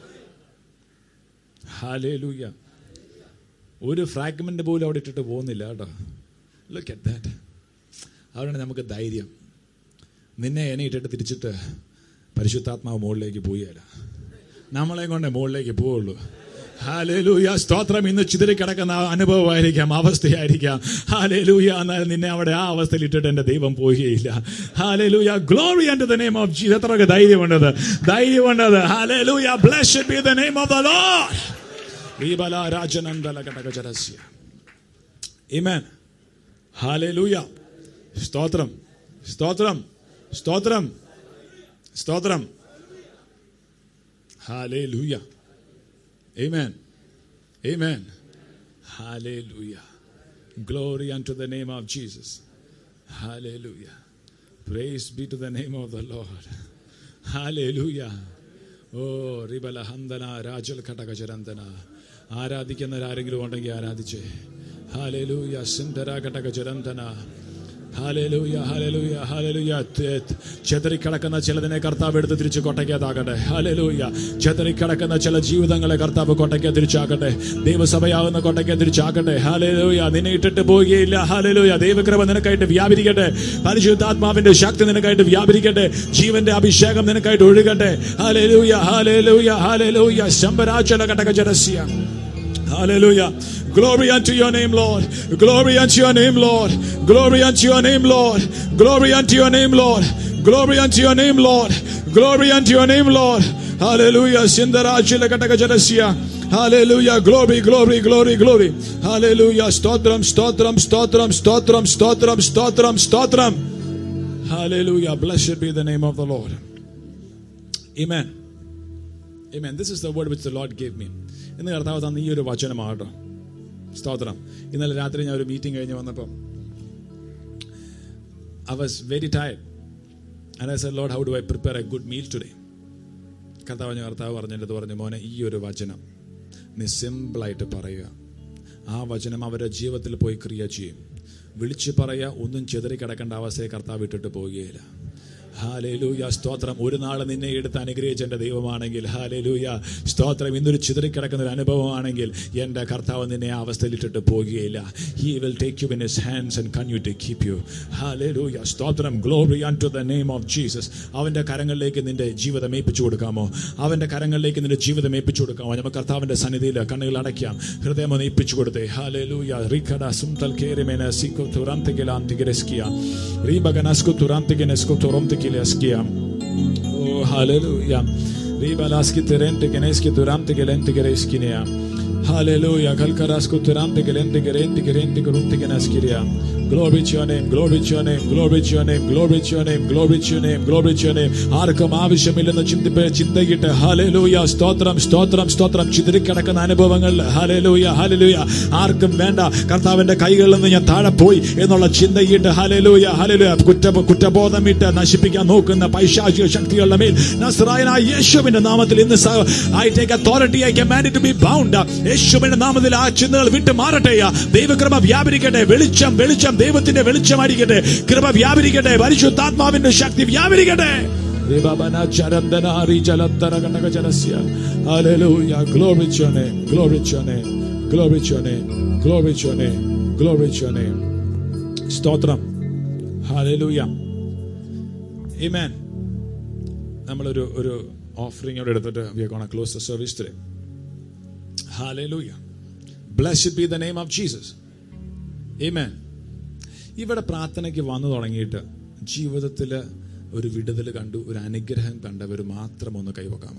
ഹാലേലൂയ ഒരു ഫ്രാഗ്മെന്റ് പോലും അവിടെ ഇട്ടിട്ട് പോകുന്നില്ല കേട്ടോ ലുക്ക് അറ്റ് ദാറ്റ് അതുകൊണ്ട് നമുക്ക് ധൈര്യം നിന്നെ എന്നെ ഇട്ടിട്ട് തിരിച്ചിട്ട് പരിശുദ്ധാത്മാവ് മുകളിലേക്ക് പോവുകയില്ല നമ്മളെ കൊണ്ട് മുകളിലേക്ക് പോവുള്ളൂ ഹാലേലൂയ സ്തോത്രം ഇന്ന് ചിതറി കിടക്കുന്ന അനുഭവമായിരിക്കാം അവസ്ഥയായിരിക്കാം ഹാലേലൂയ എന്നാൽ നിന്നെ അവിടെ ആ അവസ്ഥയിൽ ഇട്ടിട്ട് എന്റെ ദൈവം പോവുകയില്ല ഹാലേലൂയ glory and the name of Jesus എത്രയൊക്കെ ധൈര്യമുണ്ടത് ധൈര്യമുണ്ടത് ഹാലേലൂയ blessed be the name of the Lord റീബല രാജനന്ദല കടകചരസ്യ Amen. ഹാലേലൂയ സ്തോത്രം സ്തോത്രം സ്തോത്രം സ്തോത്രം ഹാലേലൂയ Amen. Amen. Hallelujah. Glory unto the name of Jesus. Hallelujah. Praise be to the name of the Lord. Hallelujah. ഓ റിബല ഹന്തന രാജൽ ഘടകചരന്തന ആരാധിക്കുന്നവരാരെങ്കിലും ഉണ്ടെങ്കിൽ ആരാധിച്ചേ ഹാലേലൂയ സിന്ധര ഘടകചരന്തന ഹാലേലൂയ ഹാലേലൂയ ഹാലേലൂയ ചെതറിക്കിടക്കുന്ന ചിലതിനെ കർത്താവ് എടുത്ത് തിരിച്ച് കൊട്ടയ്ക്കകത്താകട്ടെ ഹാലേലൂയ ചെതറിക്കിടക്കുന്ന ചില ജീവിതങ്ങളെ കർത്താവ് കൊട്ടയ്ക്ക തിരിച്ചാക്കട്ടെ ദൈവസഭയാകുന്ന കൊട്ടയ്ക്ക തിരിച്ചാക്കട്ടെ ഹാലേലൂയ നിന്നെ ഇട്ടിട്ട് പോവുകയില്ല ഹാലേലൂയ ദൈവകൃപ നിനക്കായിട്ട് വ്യാപരിക്കട്ടെ പരിശുദ്ധാത്മാവിന്റെ ശക്തി നിനക്കായിട്ട് വ്യാപരിക്കട്ടെ ജീവന്റെ അഭിഷേകം നിനക്കായിട്ട് ഒഴുകട്ടെ ഹാലേലൂയ ഹാലേലൂയ ഹാലേലൂയ ശംഭരാചല ഘടക ജരസ്യ Hallelujah. Glory unto your name, Lord. Glory unto your name, Lord. Glory unto your name, Lord. Glory unto your name, Lord. Glory unto your name, Lord. Glory unto your name, Lord. Hallelujah. Sindarachila Katakajarasya. Hallelujah. Glory, glory, glory, glory. Hallelujah. Stotram, stotram, stotram, stotram, stotram, stotram, stotram. Hallelujah. Blessed be the name of the Lord. Amen. Amen. This is the word which the Lord gave me. ഇന്ന് കർത്താവ് തന്ന ഈ ഒരു വചനമാകട്ടോ സ്തോത്രം ഇന്നലെ രാത്രി ഞാൻ ഒരു മീറ്റിംഗ് കഴിഞ്ഞ് വന്നപ്പോൾ I was very tired and I said Lord how do I prepare a good meal today കർത്താവ് ഞാൻ കർത്താവ് പറഞ്ഞിട്ട് പറഞ്ഞു മോനെ ഈ ഒരു വചനം നീ സിമ്പിളായിട്ട് പറയുക ആ വചനം അവരുടെ ജീവിതത്തിൽ പോയി ക്രിയ ചെയ്യും വിളിച്ചു പറയുക ഒന്നും ചെതറി കിടക്കേണ്ട അവസ്ഥയെ കർത്താവ് ഇട്ടിട്ട് പോവുകയില്ല ഹാലേലൂയ സ്തോത്രം ഒരു നാൾ നിന്നെ എടുത്ത് അനുഗ്രഹിച്ച എന്റെ ദൈവമാണെങ്കിൽ ഹാലേലൂയ സ്തോത്രം ഇന്നൊരു ചിതറിക്കിടക്കുന്ന ഒരു അനുഭവമാണെങ്കിൽ എന്റെ കർത്താവ് നിന്നെ ആ അവസ്ഥയിൽ ഇട്ടിട്ട് പോകുകയില്ല he will take you in his hands and con you to keep you ഹാലേലൂയ സ്തോത്രം glory unto the name of Jesus അവന്റെ കരങ്ങളിലേക്ക് നിന്റെ ജീവിതം ഏൽപ്പിച്ചു കൊടുക്കാമോ അവന്റെ കരങ്ങളിലേക്ക് നിന്റെ ജീവിതം ഏൽപ്പിച്ചു കൊടുക്കാമോ നമുക്ക് കർത്താവിന്റെ സന്നിധിയിൽ കണ്ണുകൾ അടയ്ക്കാം ഹൃദയം ഒന്ന് ഏൽപ്പിച്ചു കൊടുത്തേ ഹാലേലൂയ റിഖഡ സുംതൽ കേറിമെന സിക്കു തുറാന്തികലാന്തികരസ്കിയ റീബഗനസ്കു തുറാന്തികനെസ്കു തുറംതികിലസ്കിയ Oh, hallelujah. Riba laski terente geneski durante gelente gereskinia. Hallelujah. Kalkarasku durante gelente gerente gerente gerunte geneskiria. Glory to your name, glory to your name, glory to your name, glory to your name, glory to your name, glory to your name. ആർക്കും ആവശ്യമില്ലെന്ന് ചിന്തിപ്പ ചിന്തയിട്ട് hallelujah സ്തോത്രം സ്തോത്രം സ്തോത്രം ചിതറിക്കിടക്കുന്ന അനുഭവങ്ങൾ hallelujah hallelujah ആർക്കും വേണ്ട കർത്താവിന്റെ കൈകളിൽ നിന്ന് ഞാൻ താഴെ പോയി എന്നുള്ള ചിന്തയിട്ട് ഹാലേലൂയ ഹാലേലൂയ കുറ്റ കുറ്റബോധം ഇട്ട് നശിപ്പിക്കാൻ നോക്കുന്ന പൈശാചിക ശക്തികളുടെ മേൽ നസ്രായനായ യേശുവിന്റെ നാമത്തിൽ ഇന്ന് I take authority I command to be bound യേശുവിന്റെ നാമത്തിൽ ആ ചിന്തകൾ വിട്ട് മാറട്ടെ ദൈവകൃപ വ്യാപരിക്കട്ടെ വെളിച്ചം വെളിച്ചം ദൈവത്തിന്റെ വെളിച്ചമായിരിക്കട്ടെ കൃപ വ്യാപരിക്കട്ടെ പരിശുദ്ധാത്മാവിന്റെ ശക്തി വ്യാപരിക്കട്ടെ Hallelujah. Glory to your name. Glory to your name. Glory to your name. Glory to your name. Glory to your name. സ്തോത്രം ഹാലലൂയ Amen. നമ്മളൊരു ഒരു ഓഫറിംഗ് അവിടെ എടുത്തിട്ട് we are gonna close the service today ഹാലലൂയ blessed be the name of Jesus Amen. ഇവിടെ പ്രാർത്ഥനയ്ക്ക് വന്നു തുടങ്ങിയിട്ട് ജീവിതത്തിൽ ഒരു വിടുതൽ കണ്ടു ഒരു അനുഗ്രഹം കണ്ടവർ മാത്രം ഒന്ന് കൈവക്കാമോ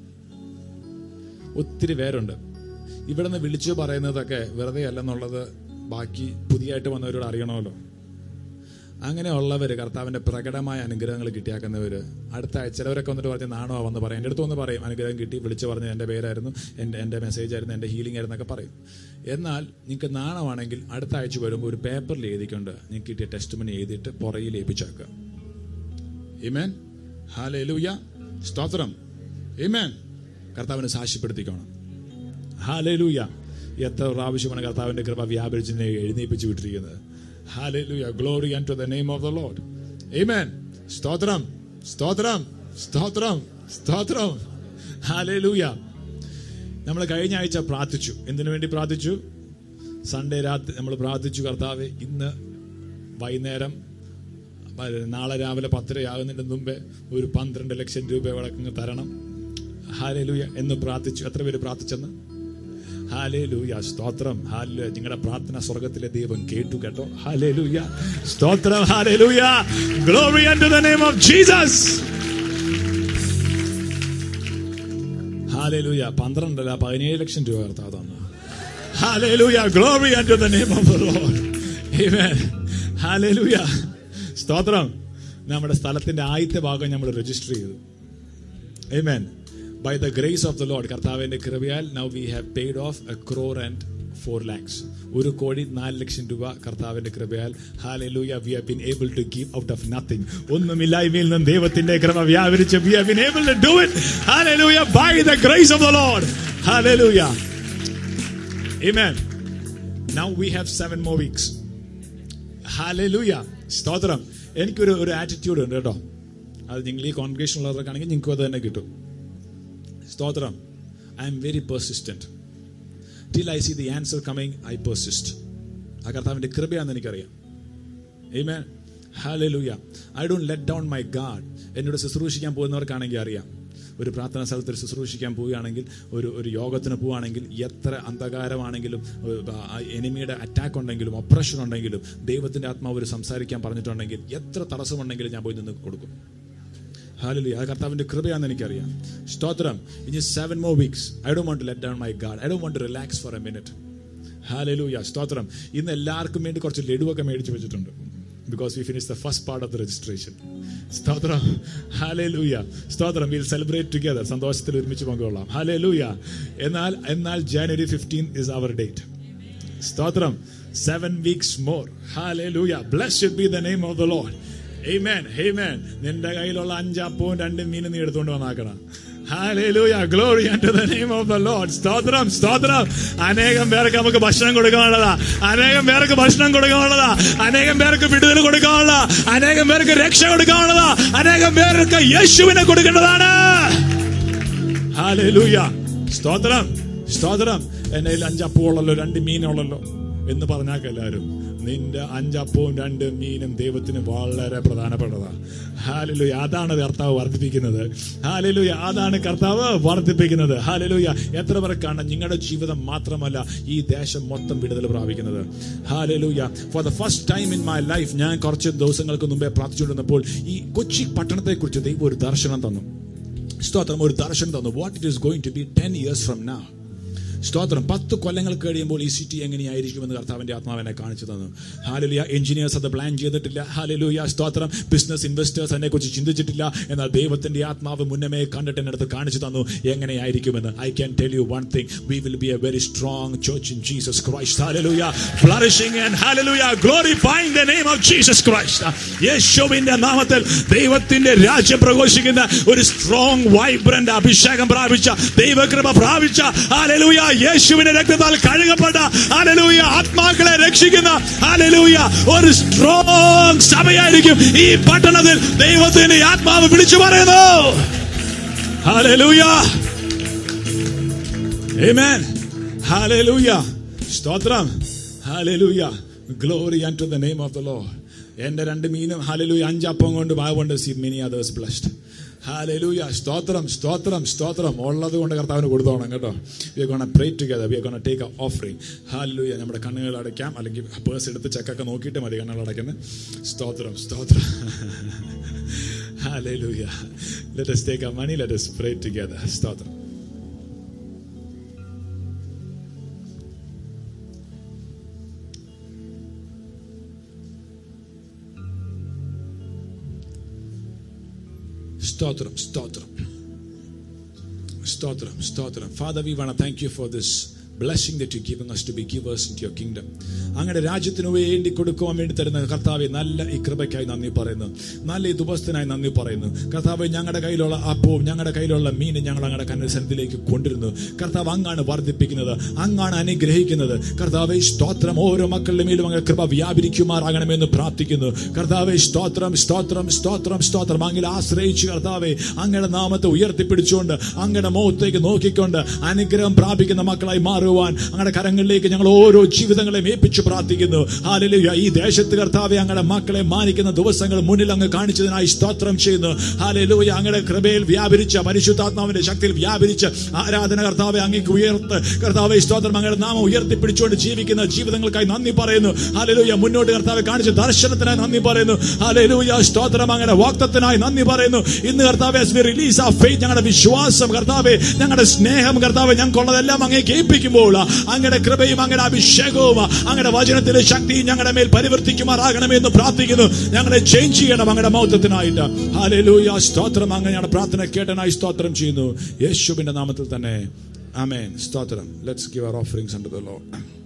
ഒത്തിരി പേരുണ്ട് ഇവിടെ നിന്ന് വിളിച്ചു പറയുന്നതൊക്കെ വെറുതെ അല്ലെന്നുള്ളത് ബാക്കി പുതിയതായിട്ട് വന്നവരോട് അറിയണമല്ലോ അങ്ങനെയുള്ളവർ കർത്താവിന്റെ പ്രകടമായ അനുഗ്രഹങ്ങൾ കിട്ടിയാക്കുന്നവർ അടുത്ത ആഴ്ച ചിലവരൊക്കെ വന്നിട്ട് പറഞ്ഞ് നാണോ വന്ന് പറയും എൻ്റെ അടുത്ത് വന്ന് പറയും അനുഗ്രഹം കിട്ടി വിളിച്ചു പറഞ്ഞ് എൻ്റെ പേരായിരുന്നു എൻ്റെ എൻ്റെ മെസ്സേജ് ആയിരുന്നു എൻ്റെ ഹീലിംഗ് ആയിരുന്നു എന്നൊക്കെ പറയും എന്നാൽ നിങ്ങൾക്ക് നാണമാണെങ്കിൽ അടുത്ത ആഴ്ച വരുമ്പോൾ ഒരു പേപ്പറിൽ എഴുതിക്കൊണ്ട് നിങ്ങൾക്ക് കിട്ടിയ ടെസ്റ്റ് മണി എഴുതിയിട്ട് പുറയിൽ ഏൽപ്പിച്ചേക്കുക ഇമേൻ ഹാലൂയ സ്തോത്രം ഇമേൻ കർത്താവിനെ സാക്ഷ്യപ്പെടുത്തിക്കണം ഹാലൂയ എത്ര പ്രാവശ്യമാണ് കർത്താവിന്റെ കൃപ വ്യാപരിച്ചിനെ എഴുന്നേപ്പിച്ചു വിട്ടിരിക്കുന്നത് ഹാലൂയ glory and to the name of the Lord Amen. സ്തോത്രം സ്തോത്രം സ്തോത്രം സ്തോത്രം ഹാലൂയ നമ്മൾ കഴിഞ്ഞ ആഴ്ച പ്രാർത്ഥിച്ചു എന്തിനു വേണ്ടി പ്രാർത്ഥിച്ചു സൺഡേ രാത്രി നമ്മൾ പ്രാർത്ഥിച്ചു കർത്താവ് ഇന്ന് വൈകുന്നേരം നാളെ രാവിലെ പത്തരയാകുന്നതിന് മുമ്പേ ഒരു പന്ത്രണ്ട് ലക്ഷം രൂപ വിളക്കങ്ങ് തരണം ഹാലൂയ എന്ന് പ്രാർത്ഥിച്ചു എത്ര പേര് പ്രാർത്ഥിച്ചെന്ന് ഹാലേലൂയ സ്തോത്രം ഹാല നിങ്ങളുടെ പ്രാർത്ഥന സ്വർഗത്തിലെ ദൈവം കേട്ടു കേട്ടോ ഹാലേലൂയ സ്തോത്രം ഹാലേലൂയ glory to the name of Jesus ഹാലേലൂയ പന്ത്രണ്ടല്ല പതിനേഴ് ലക്ഷം രൂപ കർത്താവ് തന്നു ഹാലേലൂയ glory to the name of the Lord ആമേൻ ഹാലേലൂയ സ്തോത്രം നമ്മുടെ സ്ഥലത്തിന്റെ ആദ്യത്തെ ഭാഗം നമ്മൾ രജിസ്റ്റർ ചെയ്തു Amen. By the grace of the Lord, കർത്താവിന്റെ കൃപയാൽ now we have paid off a crore and four lakhs. ഒരു കോടി നാല് ലക്ഷം രൂപ കർത്താവിന്റെ കൃപയാൽ ഹാലൂയ we have been able to give out of nothing ഒന്നുമില്ലായ്മയിൽ നിന്ന് ദൈവത്തിന്റെ കൃപ വ്യാപരിച്ച് we have been able to do it ഹാലൂയ by the grace of the Lord ഹാലൂയ Amen. Now we have seven more weeks. ഹാലൂയ സ്തോത്രം എനിക്കൊരു ഒരു ആറ്റിറ്റ്യൂഡ് ഉണ്ട് കേട്ടോ അത് നിങ്ങൾ ഈ കോൺഗ്രേഷൻ ഉള്ളവർക്കാണെങ്കിൽ നിങ്ങൾക്കും അത് തന്നെ കിട്ടും സ്തോത്രം I am very persistent till I see the answer coming I persist ആ കർത്താവിന്റെ കൃപയാണെന്ന് എനിക്കറിയാം Amen. Hallelujah. I don't let down my God. എന്നോട് ശുശ്രൂഷിക്കാൻ പോകുന്നവർക്കാണെങ്കിൽ അറിയാം ഒരു പ്രാർത്ഥന സ്ഥലത്ത് ഒരു ശുശ്രൂഷിക്കാൻ പോവുകയാണെങ്കിൽ ഒരു ഒരു യോഗത്തിന് പോവുകയാണെങ്കിൽ എത്ര അന്ധകാരമാണെങ്കിലും എനിമിയുടെ അറ്റാക്ക് ഉണ്ടെങ്കിലും ഓപ്പറേഷൻ ഉണ്ടെങ്കിലും ദൈവത്തിന്റെ ആത്മാവ് ഒരു സംസാരിക്കാൻ പറഞ്ഞിട്ടുണ്ടെങ്കിൽ എത്ര തടസ്സമുണ്ടെങ്കിലും ഞാൻ പോയി നിന്ന് കൊടുക്കും ഹാലലി ആ കർത്താവിന്റെ കൃപയാണെന്ന് എനിക്കറിയാം സ്തോത്രം ഇനി seven more weeks I do won't let down my God I do won't relax for a minute hallelujah സ്തോത്രം ഇന്ന് എല്ലാവർക്കും വേണ്ടി കുറച്ച് ലഡുവൊക്കെ മേടിച്ചു വെച്ചിട്ടുണ്ട് because we finish the first part of the registration സ്തോത്രം ഹാലലൂയ സ്തോത്രം വിൽ സെലിബ്രേറ്റ് ടുഗദർ സന്തോഷത്തിൽ ഒരുമിച്ച് പങ്കുകൊള്ളാം ഹാലലൂയ എന്നാൽ എന്നാൽ January fifteen is our date സ്തോത്രം seven weeks more hallelujah bless be the name of the Lord Amen. Amen. നിന്റെ കയ്യിലുള്ള അഞ്ചപ്പവും രണ്ട് മീനും നീ എടുത്തുകൊണ്ട് വന്നാക്കണം Hallelujah. Glory unto the name of the Lord. സ്തോത്രം സ്തോത്രം അനേകം പേർക്ക് നമുക്ക് ഭക്ഷണം കൊടുക്കാനുള്ളതാ അനേകം പേർക്ക് ഭക്ഷണം കൊടുക്കാനുള്ളതാ അനേകം പേർക്ക് വിടുതൽ കൊടുക്കാനുള്ള അനേകം പേർക്ക് രക്ഷ കൊടുക്കാനുള്ളതാ അനേകം പേർക്ക് യേശുവിനെ കൊടുക്കേണ്ടതാണ് ഹാലൂയ സ്തോത്രം സ്തോത്രം എന്റെ കയ്യിൽ അഞ്ചപ്പമുള്ളല്ലോ രണ്ട് മീനുള്ളല്ലോ എന്ന് പറഞ്ഞാൽ എല്ലാവരും നിന്റെ അഞ്ചപ്പവും രണ്ട് മീനും ദൈവത്തിന് വളരെ പ്രധാനപ്പെട്ടതാ ഹാലലുയ അതാണ് കർത്താവ് വർദ്ധിപ്പിക്കുന്നത് ഹാലലുയ അതാണ് കർത്താവ് വർദ്ധിപ്പിക്കുന്നത് ഹാലലുയ എത്ര പേർക്കാണ് നിങ്ങളുടെ ജീവിതം മാത്രമല്ല ഈ ദേശം മൊത്തം വിടുതൽ പ്രാപിക്കുന്നത് ഹാലലുയ for the first time in my life ഞാൻ കുറച്ച് ദിവസങ്ങൾക്ക് മുമ്പേ പ്രാർത്ഥിച്ചുകൊണ്ടിരുന്നപ്പോൾ ഈ കൊച്ചി പട്ടണത്തെ കുറിച്ച് ദൈവം ഒരു ദർശനം തന്നു സ്തോത്രം ഒരു ദർശനം തന്നു what it is going to be ten years from now സ്തോത്രം പത്ത് കൊല്ലങ്ങൾ കഴിയുമ്പോൾ ഈ സിറ്റി എങ്ങനെയായിരിക്കുമെന്ന് കർത്താവിന്റെ ആത്മാവിനെ കാണിച്ചു തന്നു ഹാലലുയ എഞ്ചിനീയേഴ്സ് അത് പ്ലാൻ ചെയ്തിട്ടില്ല ഹാലലുയ സ്തോത്രം ബിസിനസ് ഇൻവെസ്റ്റേഴ്സ് അതിനെ കുറിച്ച് ചിന്തിച്ചിട്ടില്ല എന്നാൽ ദൈവത്തിന്റെ ആത്മാവ് മുന്നമേ കണ്ടിട്ട് എന്നെ അടുത്ത് കാണിച്ചു തന്നു എങ്ങനെയായിരിക്കുമെന്ന് I can tell you one thing we will be a very strong church in Jesus Christ ഹാലലുയ ഫ്ലറിഷിംഗ് ആൻഡ് ഹാലലുയ glorifying the name of Jesus Christ യേശുവിന്റെ നാമത്തിൽ ദൈവത്തിന്റെ രാജ്യം പ്രഘോഷിക്കുന്ന ഒരു സ്ട്രോങ് വൈബ്രന്റ് അഭിഷേകം പ്രാപിച്ച ദൈവകൃപ പ്രാപിച്ച ഹാലലുയ യേശുവിന്റെ രക്തത്താൽ കഴുകപ്പെട്ട ഹാലലൂയ ആത്മാക്കളെ രക്ഷിക്കുന്ന ഹാലലൂയ ഒരു സ്ട്രോങ് സഭയായിരിക്കും ഈ പട്ടണത്തിൽ ദൈവത്തിന്റെ ആത്മാവ് വിളിച്ചു പറയുന്നു ഹാലലൂയ Amen. Hallelujah. സ്തോത്രം ഹാലലൂയ glory and to the name of the Lord എന്റെ രണ്ട് മീനും ഹാലലൂയ അഞ്ചപ്പം കൊണ്ട് bound see many others blessed ഹാലലൂയ സ്തോത്രം സ്തോത്രം സ്തോത്രം ഉള്ളത് കൊണ്ട് കർത്താവിന് കൊടുത്തോണം കേട്ടോ we gonna pray together we gonna take a offering ഹാലലൂയ നമ്മുടെ കണ്ണുകൾ അടയ്ക്കാം അല്ലെങ്കിൽ പേഴ്സ് എടുത്ത് ചെക്കൊക്കെ നോക്കിയിട്ട് മതി കണ്ണുകൾ അടയ്ക്കുന്നത് സ്തോത്രം സ്തോത്രം ഹാലലൂയ let us take our money let us pray together സ്തോത്രം സ്തോത്രം സ്തോത്രം സ്തോത്രം സ്തോത്രം father we wanna thank you for this blessing that you giving us to be givers into your kingdom അങ്ങയുടെ രാജ്യത്തിന് വേണ്ടി കൊടുക്കുവാൻ വേണ്ടി തരുന്ന കർത്താവെ നല്ല ഈ കൃപയ്ക്കായി നന്ദി പറയുന്നു നല്ല ഈ ദുപസ്ഥനായി നന്ദി പറയുന്നു കർത്താവ് ഞങ്ങളുടെ കയ്യിലുള്ള അപ്പവും ഞങ്ങളുടെ കയ്യിലുള്ള മീനും ഞങ്ങൾ അങ്ങയുടെ കന്നസനത്തിലേക്ക് കൊണ്ടിരുന്നു കർത്താവ് അങ്ങാണ് വർദ്ധിപ്പിക്കുന്നത് അങ്ങാണ് അനുഗ്രഹിക്കുന്നത് കർത്താവെ സ്തോത്രം ഓരോ മക്കളുടെ മേലും അങ്ങ് കൃപ വ്യാപരിക്കുമാറാകണമെന്ന് പ്രാർത്ഥിക്കുന്നു കർത്താവെ സ്തോത്രം സ്തോത്രം സ്തോത്രം സ്തോത്രം അങ്ങിൽ ആശ്രയിച്ച് കർത്താവെ അങ്ങയുടെ നാമത്തെ ഉയർത്തിപ്പിടിച്ചുകൊണ്ട് അങ്ങയുടെ മുഖത്തേക്ക് നോക്കിക്കൊണ്ട് അനുഗ്രഹം പ്രാപിക്കുന്ന മക്കളായി മാറുവാൻ അങ്ങയുടെ കരങ്ങളിലേക്ക് ഞങ്ങൾ ഓരോ ജീവിതങ്ങളെയും ഏൽപ്പിച്ചു പ്രാർത്ഥിക്കുന്നു ഹാലലുയ ഈ ദേശത്ത് കർത്താവെ അങ്ങയുടെ മക്കളെ മാനിക്കുന്ന ദിവസങ്ങൾ മുന്നിൽ അങ്ങ് കാണിച്ചതിനായി സ്തോത്രം ചെയ്യുന്നു ഹാലലൂയ അങ്ങയുടെ കൃപയിൽ വ്യാപരിച്ച പരിശുദ്ധാത്മാവിന്റെ ശക്തിയിൽ വ്യാപരിച്ച് ആരാധന കർത്താവെ അങ്ങേക്ക് ഉയർത്ത് കർത്താവെ സ്തോത്രം അങ്ങയുടെ നാമം ഉയർത്തിപ്പിടിച്ചുകൊണ്ട് ജീവിക്കുന്ന ജീവിതങ്ങൾക്കായി നന്ദി പറയുന്നു ഹാലലൂയ മുന്നോട്ട് കർത്താവെ കാണിച്ച ദർശനത്തിനായി നന്ദി പറയുന്നു ഹാലലൂയ സ്തോത്രം അങ്ങയുടെ വാക്തത്തിനായി നന്ദി പറയുന്നു ഇന്ന് കർത്താവെ റിലീസ് ആ ഫെയ്ത്ത് ഞങ്ങളുടെ വിശ്വാസം കർത്താവെ ഞങ്ങളുടെ സ്നേഹം കർത്താവെ ഞങ്ങൾക്കുള്ളതെല്ലാം അങ്ങേ കേൾപ്പിക്കുമ്പോൾ അങ്ങയുടെ കൃപയും അങ്ങയുടെ അഭിഷേകവും അങ്ങയുടെ വചനത്തിലെ ശക്തിയും ഞങ്ങളുടെ മേൽ പരിവർത്തിക്കുമാറാകണമെന്ന് പ്രാർത്ഥിക്കുന്നു ഞങ്ങളെ ചേഞ്ച് ചെയ്യണം അങ്ങയുടെ മൗത്വത്തിനായിട്ട് ഹാലലൂയ സ്തോത്രം അങ്ങ് ഞങ്ങളുടെ പ്രാർത്ഥന കേട്ടനായി സ്തോത്രം ചെയ്യുന്നു യേശുവിന്റെ നാമത്തിൽ തന്നെ ആമേൻ സ്തോത്രം let's give our offerings under the Lord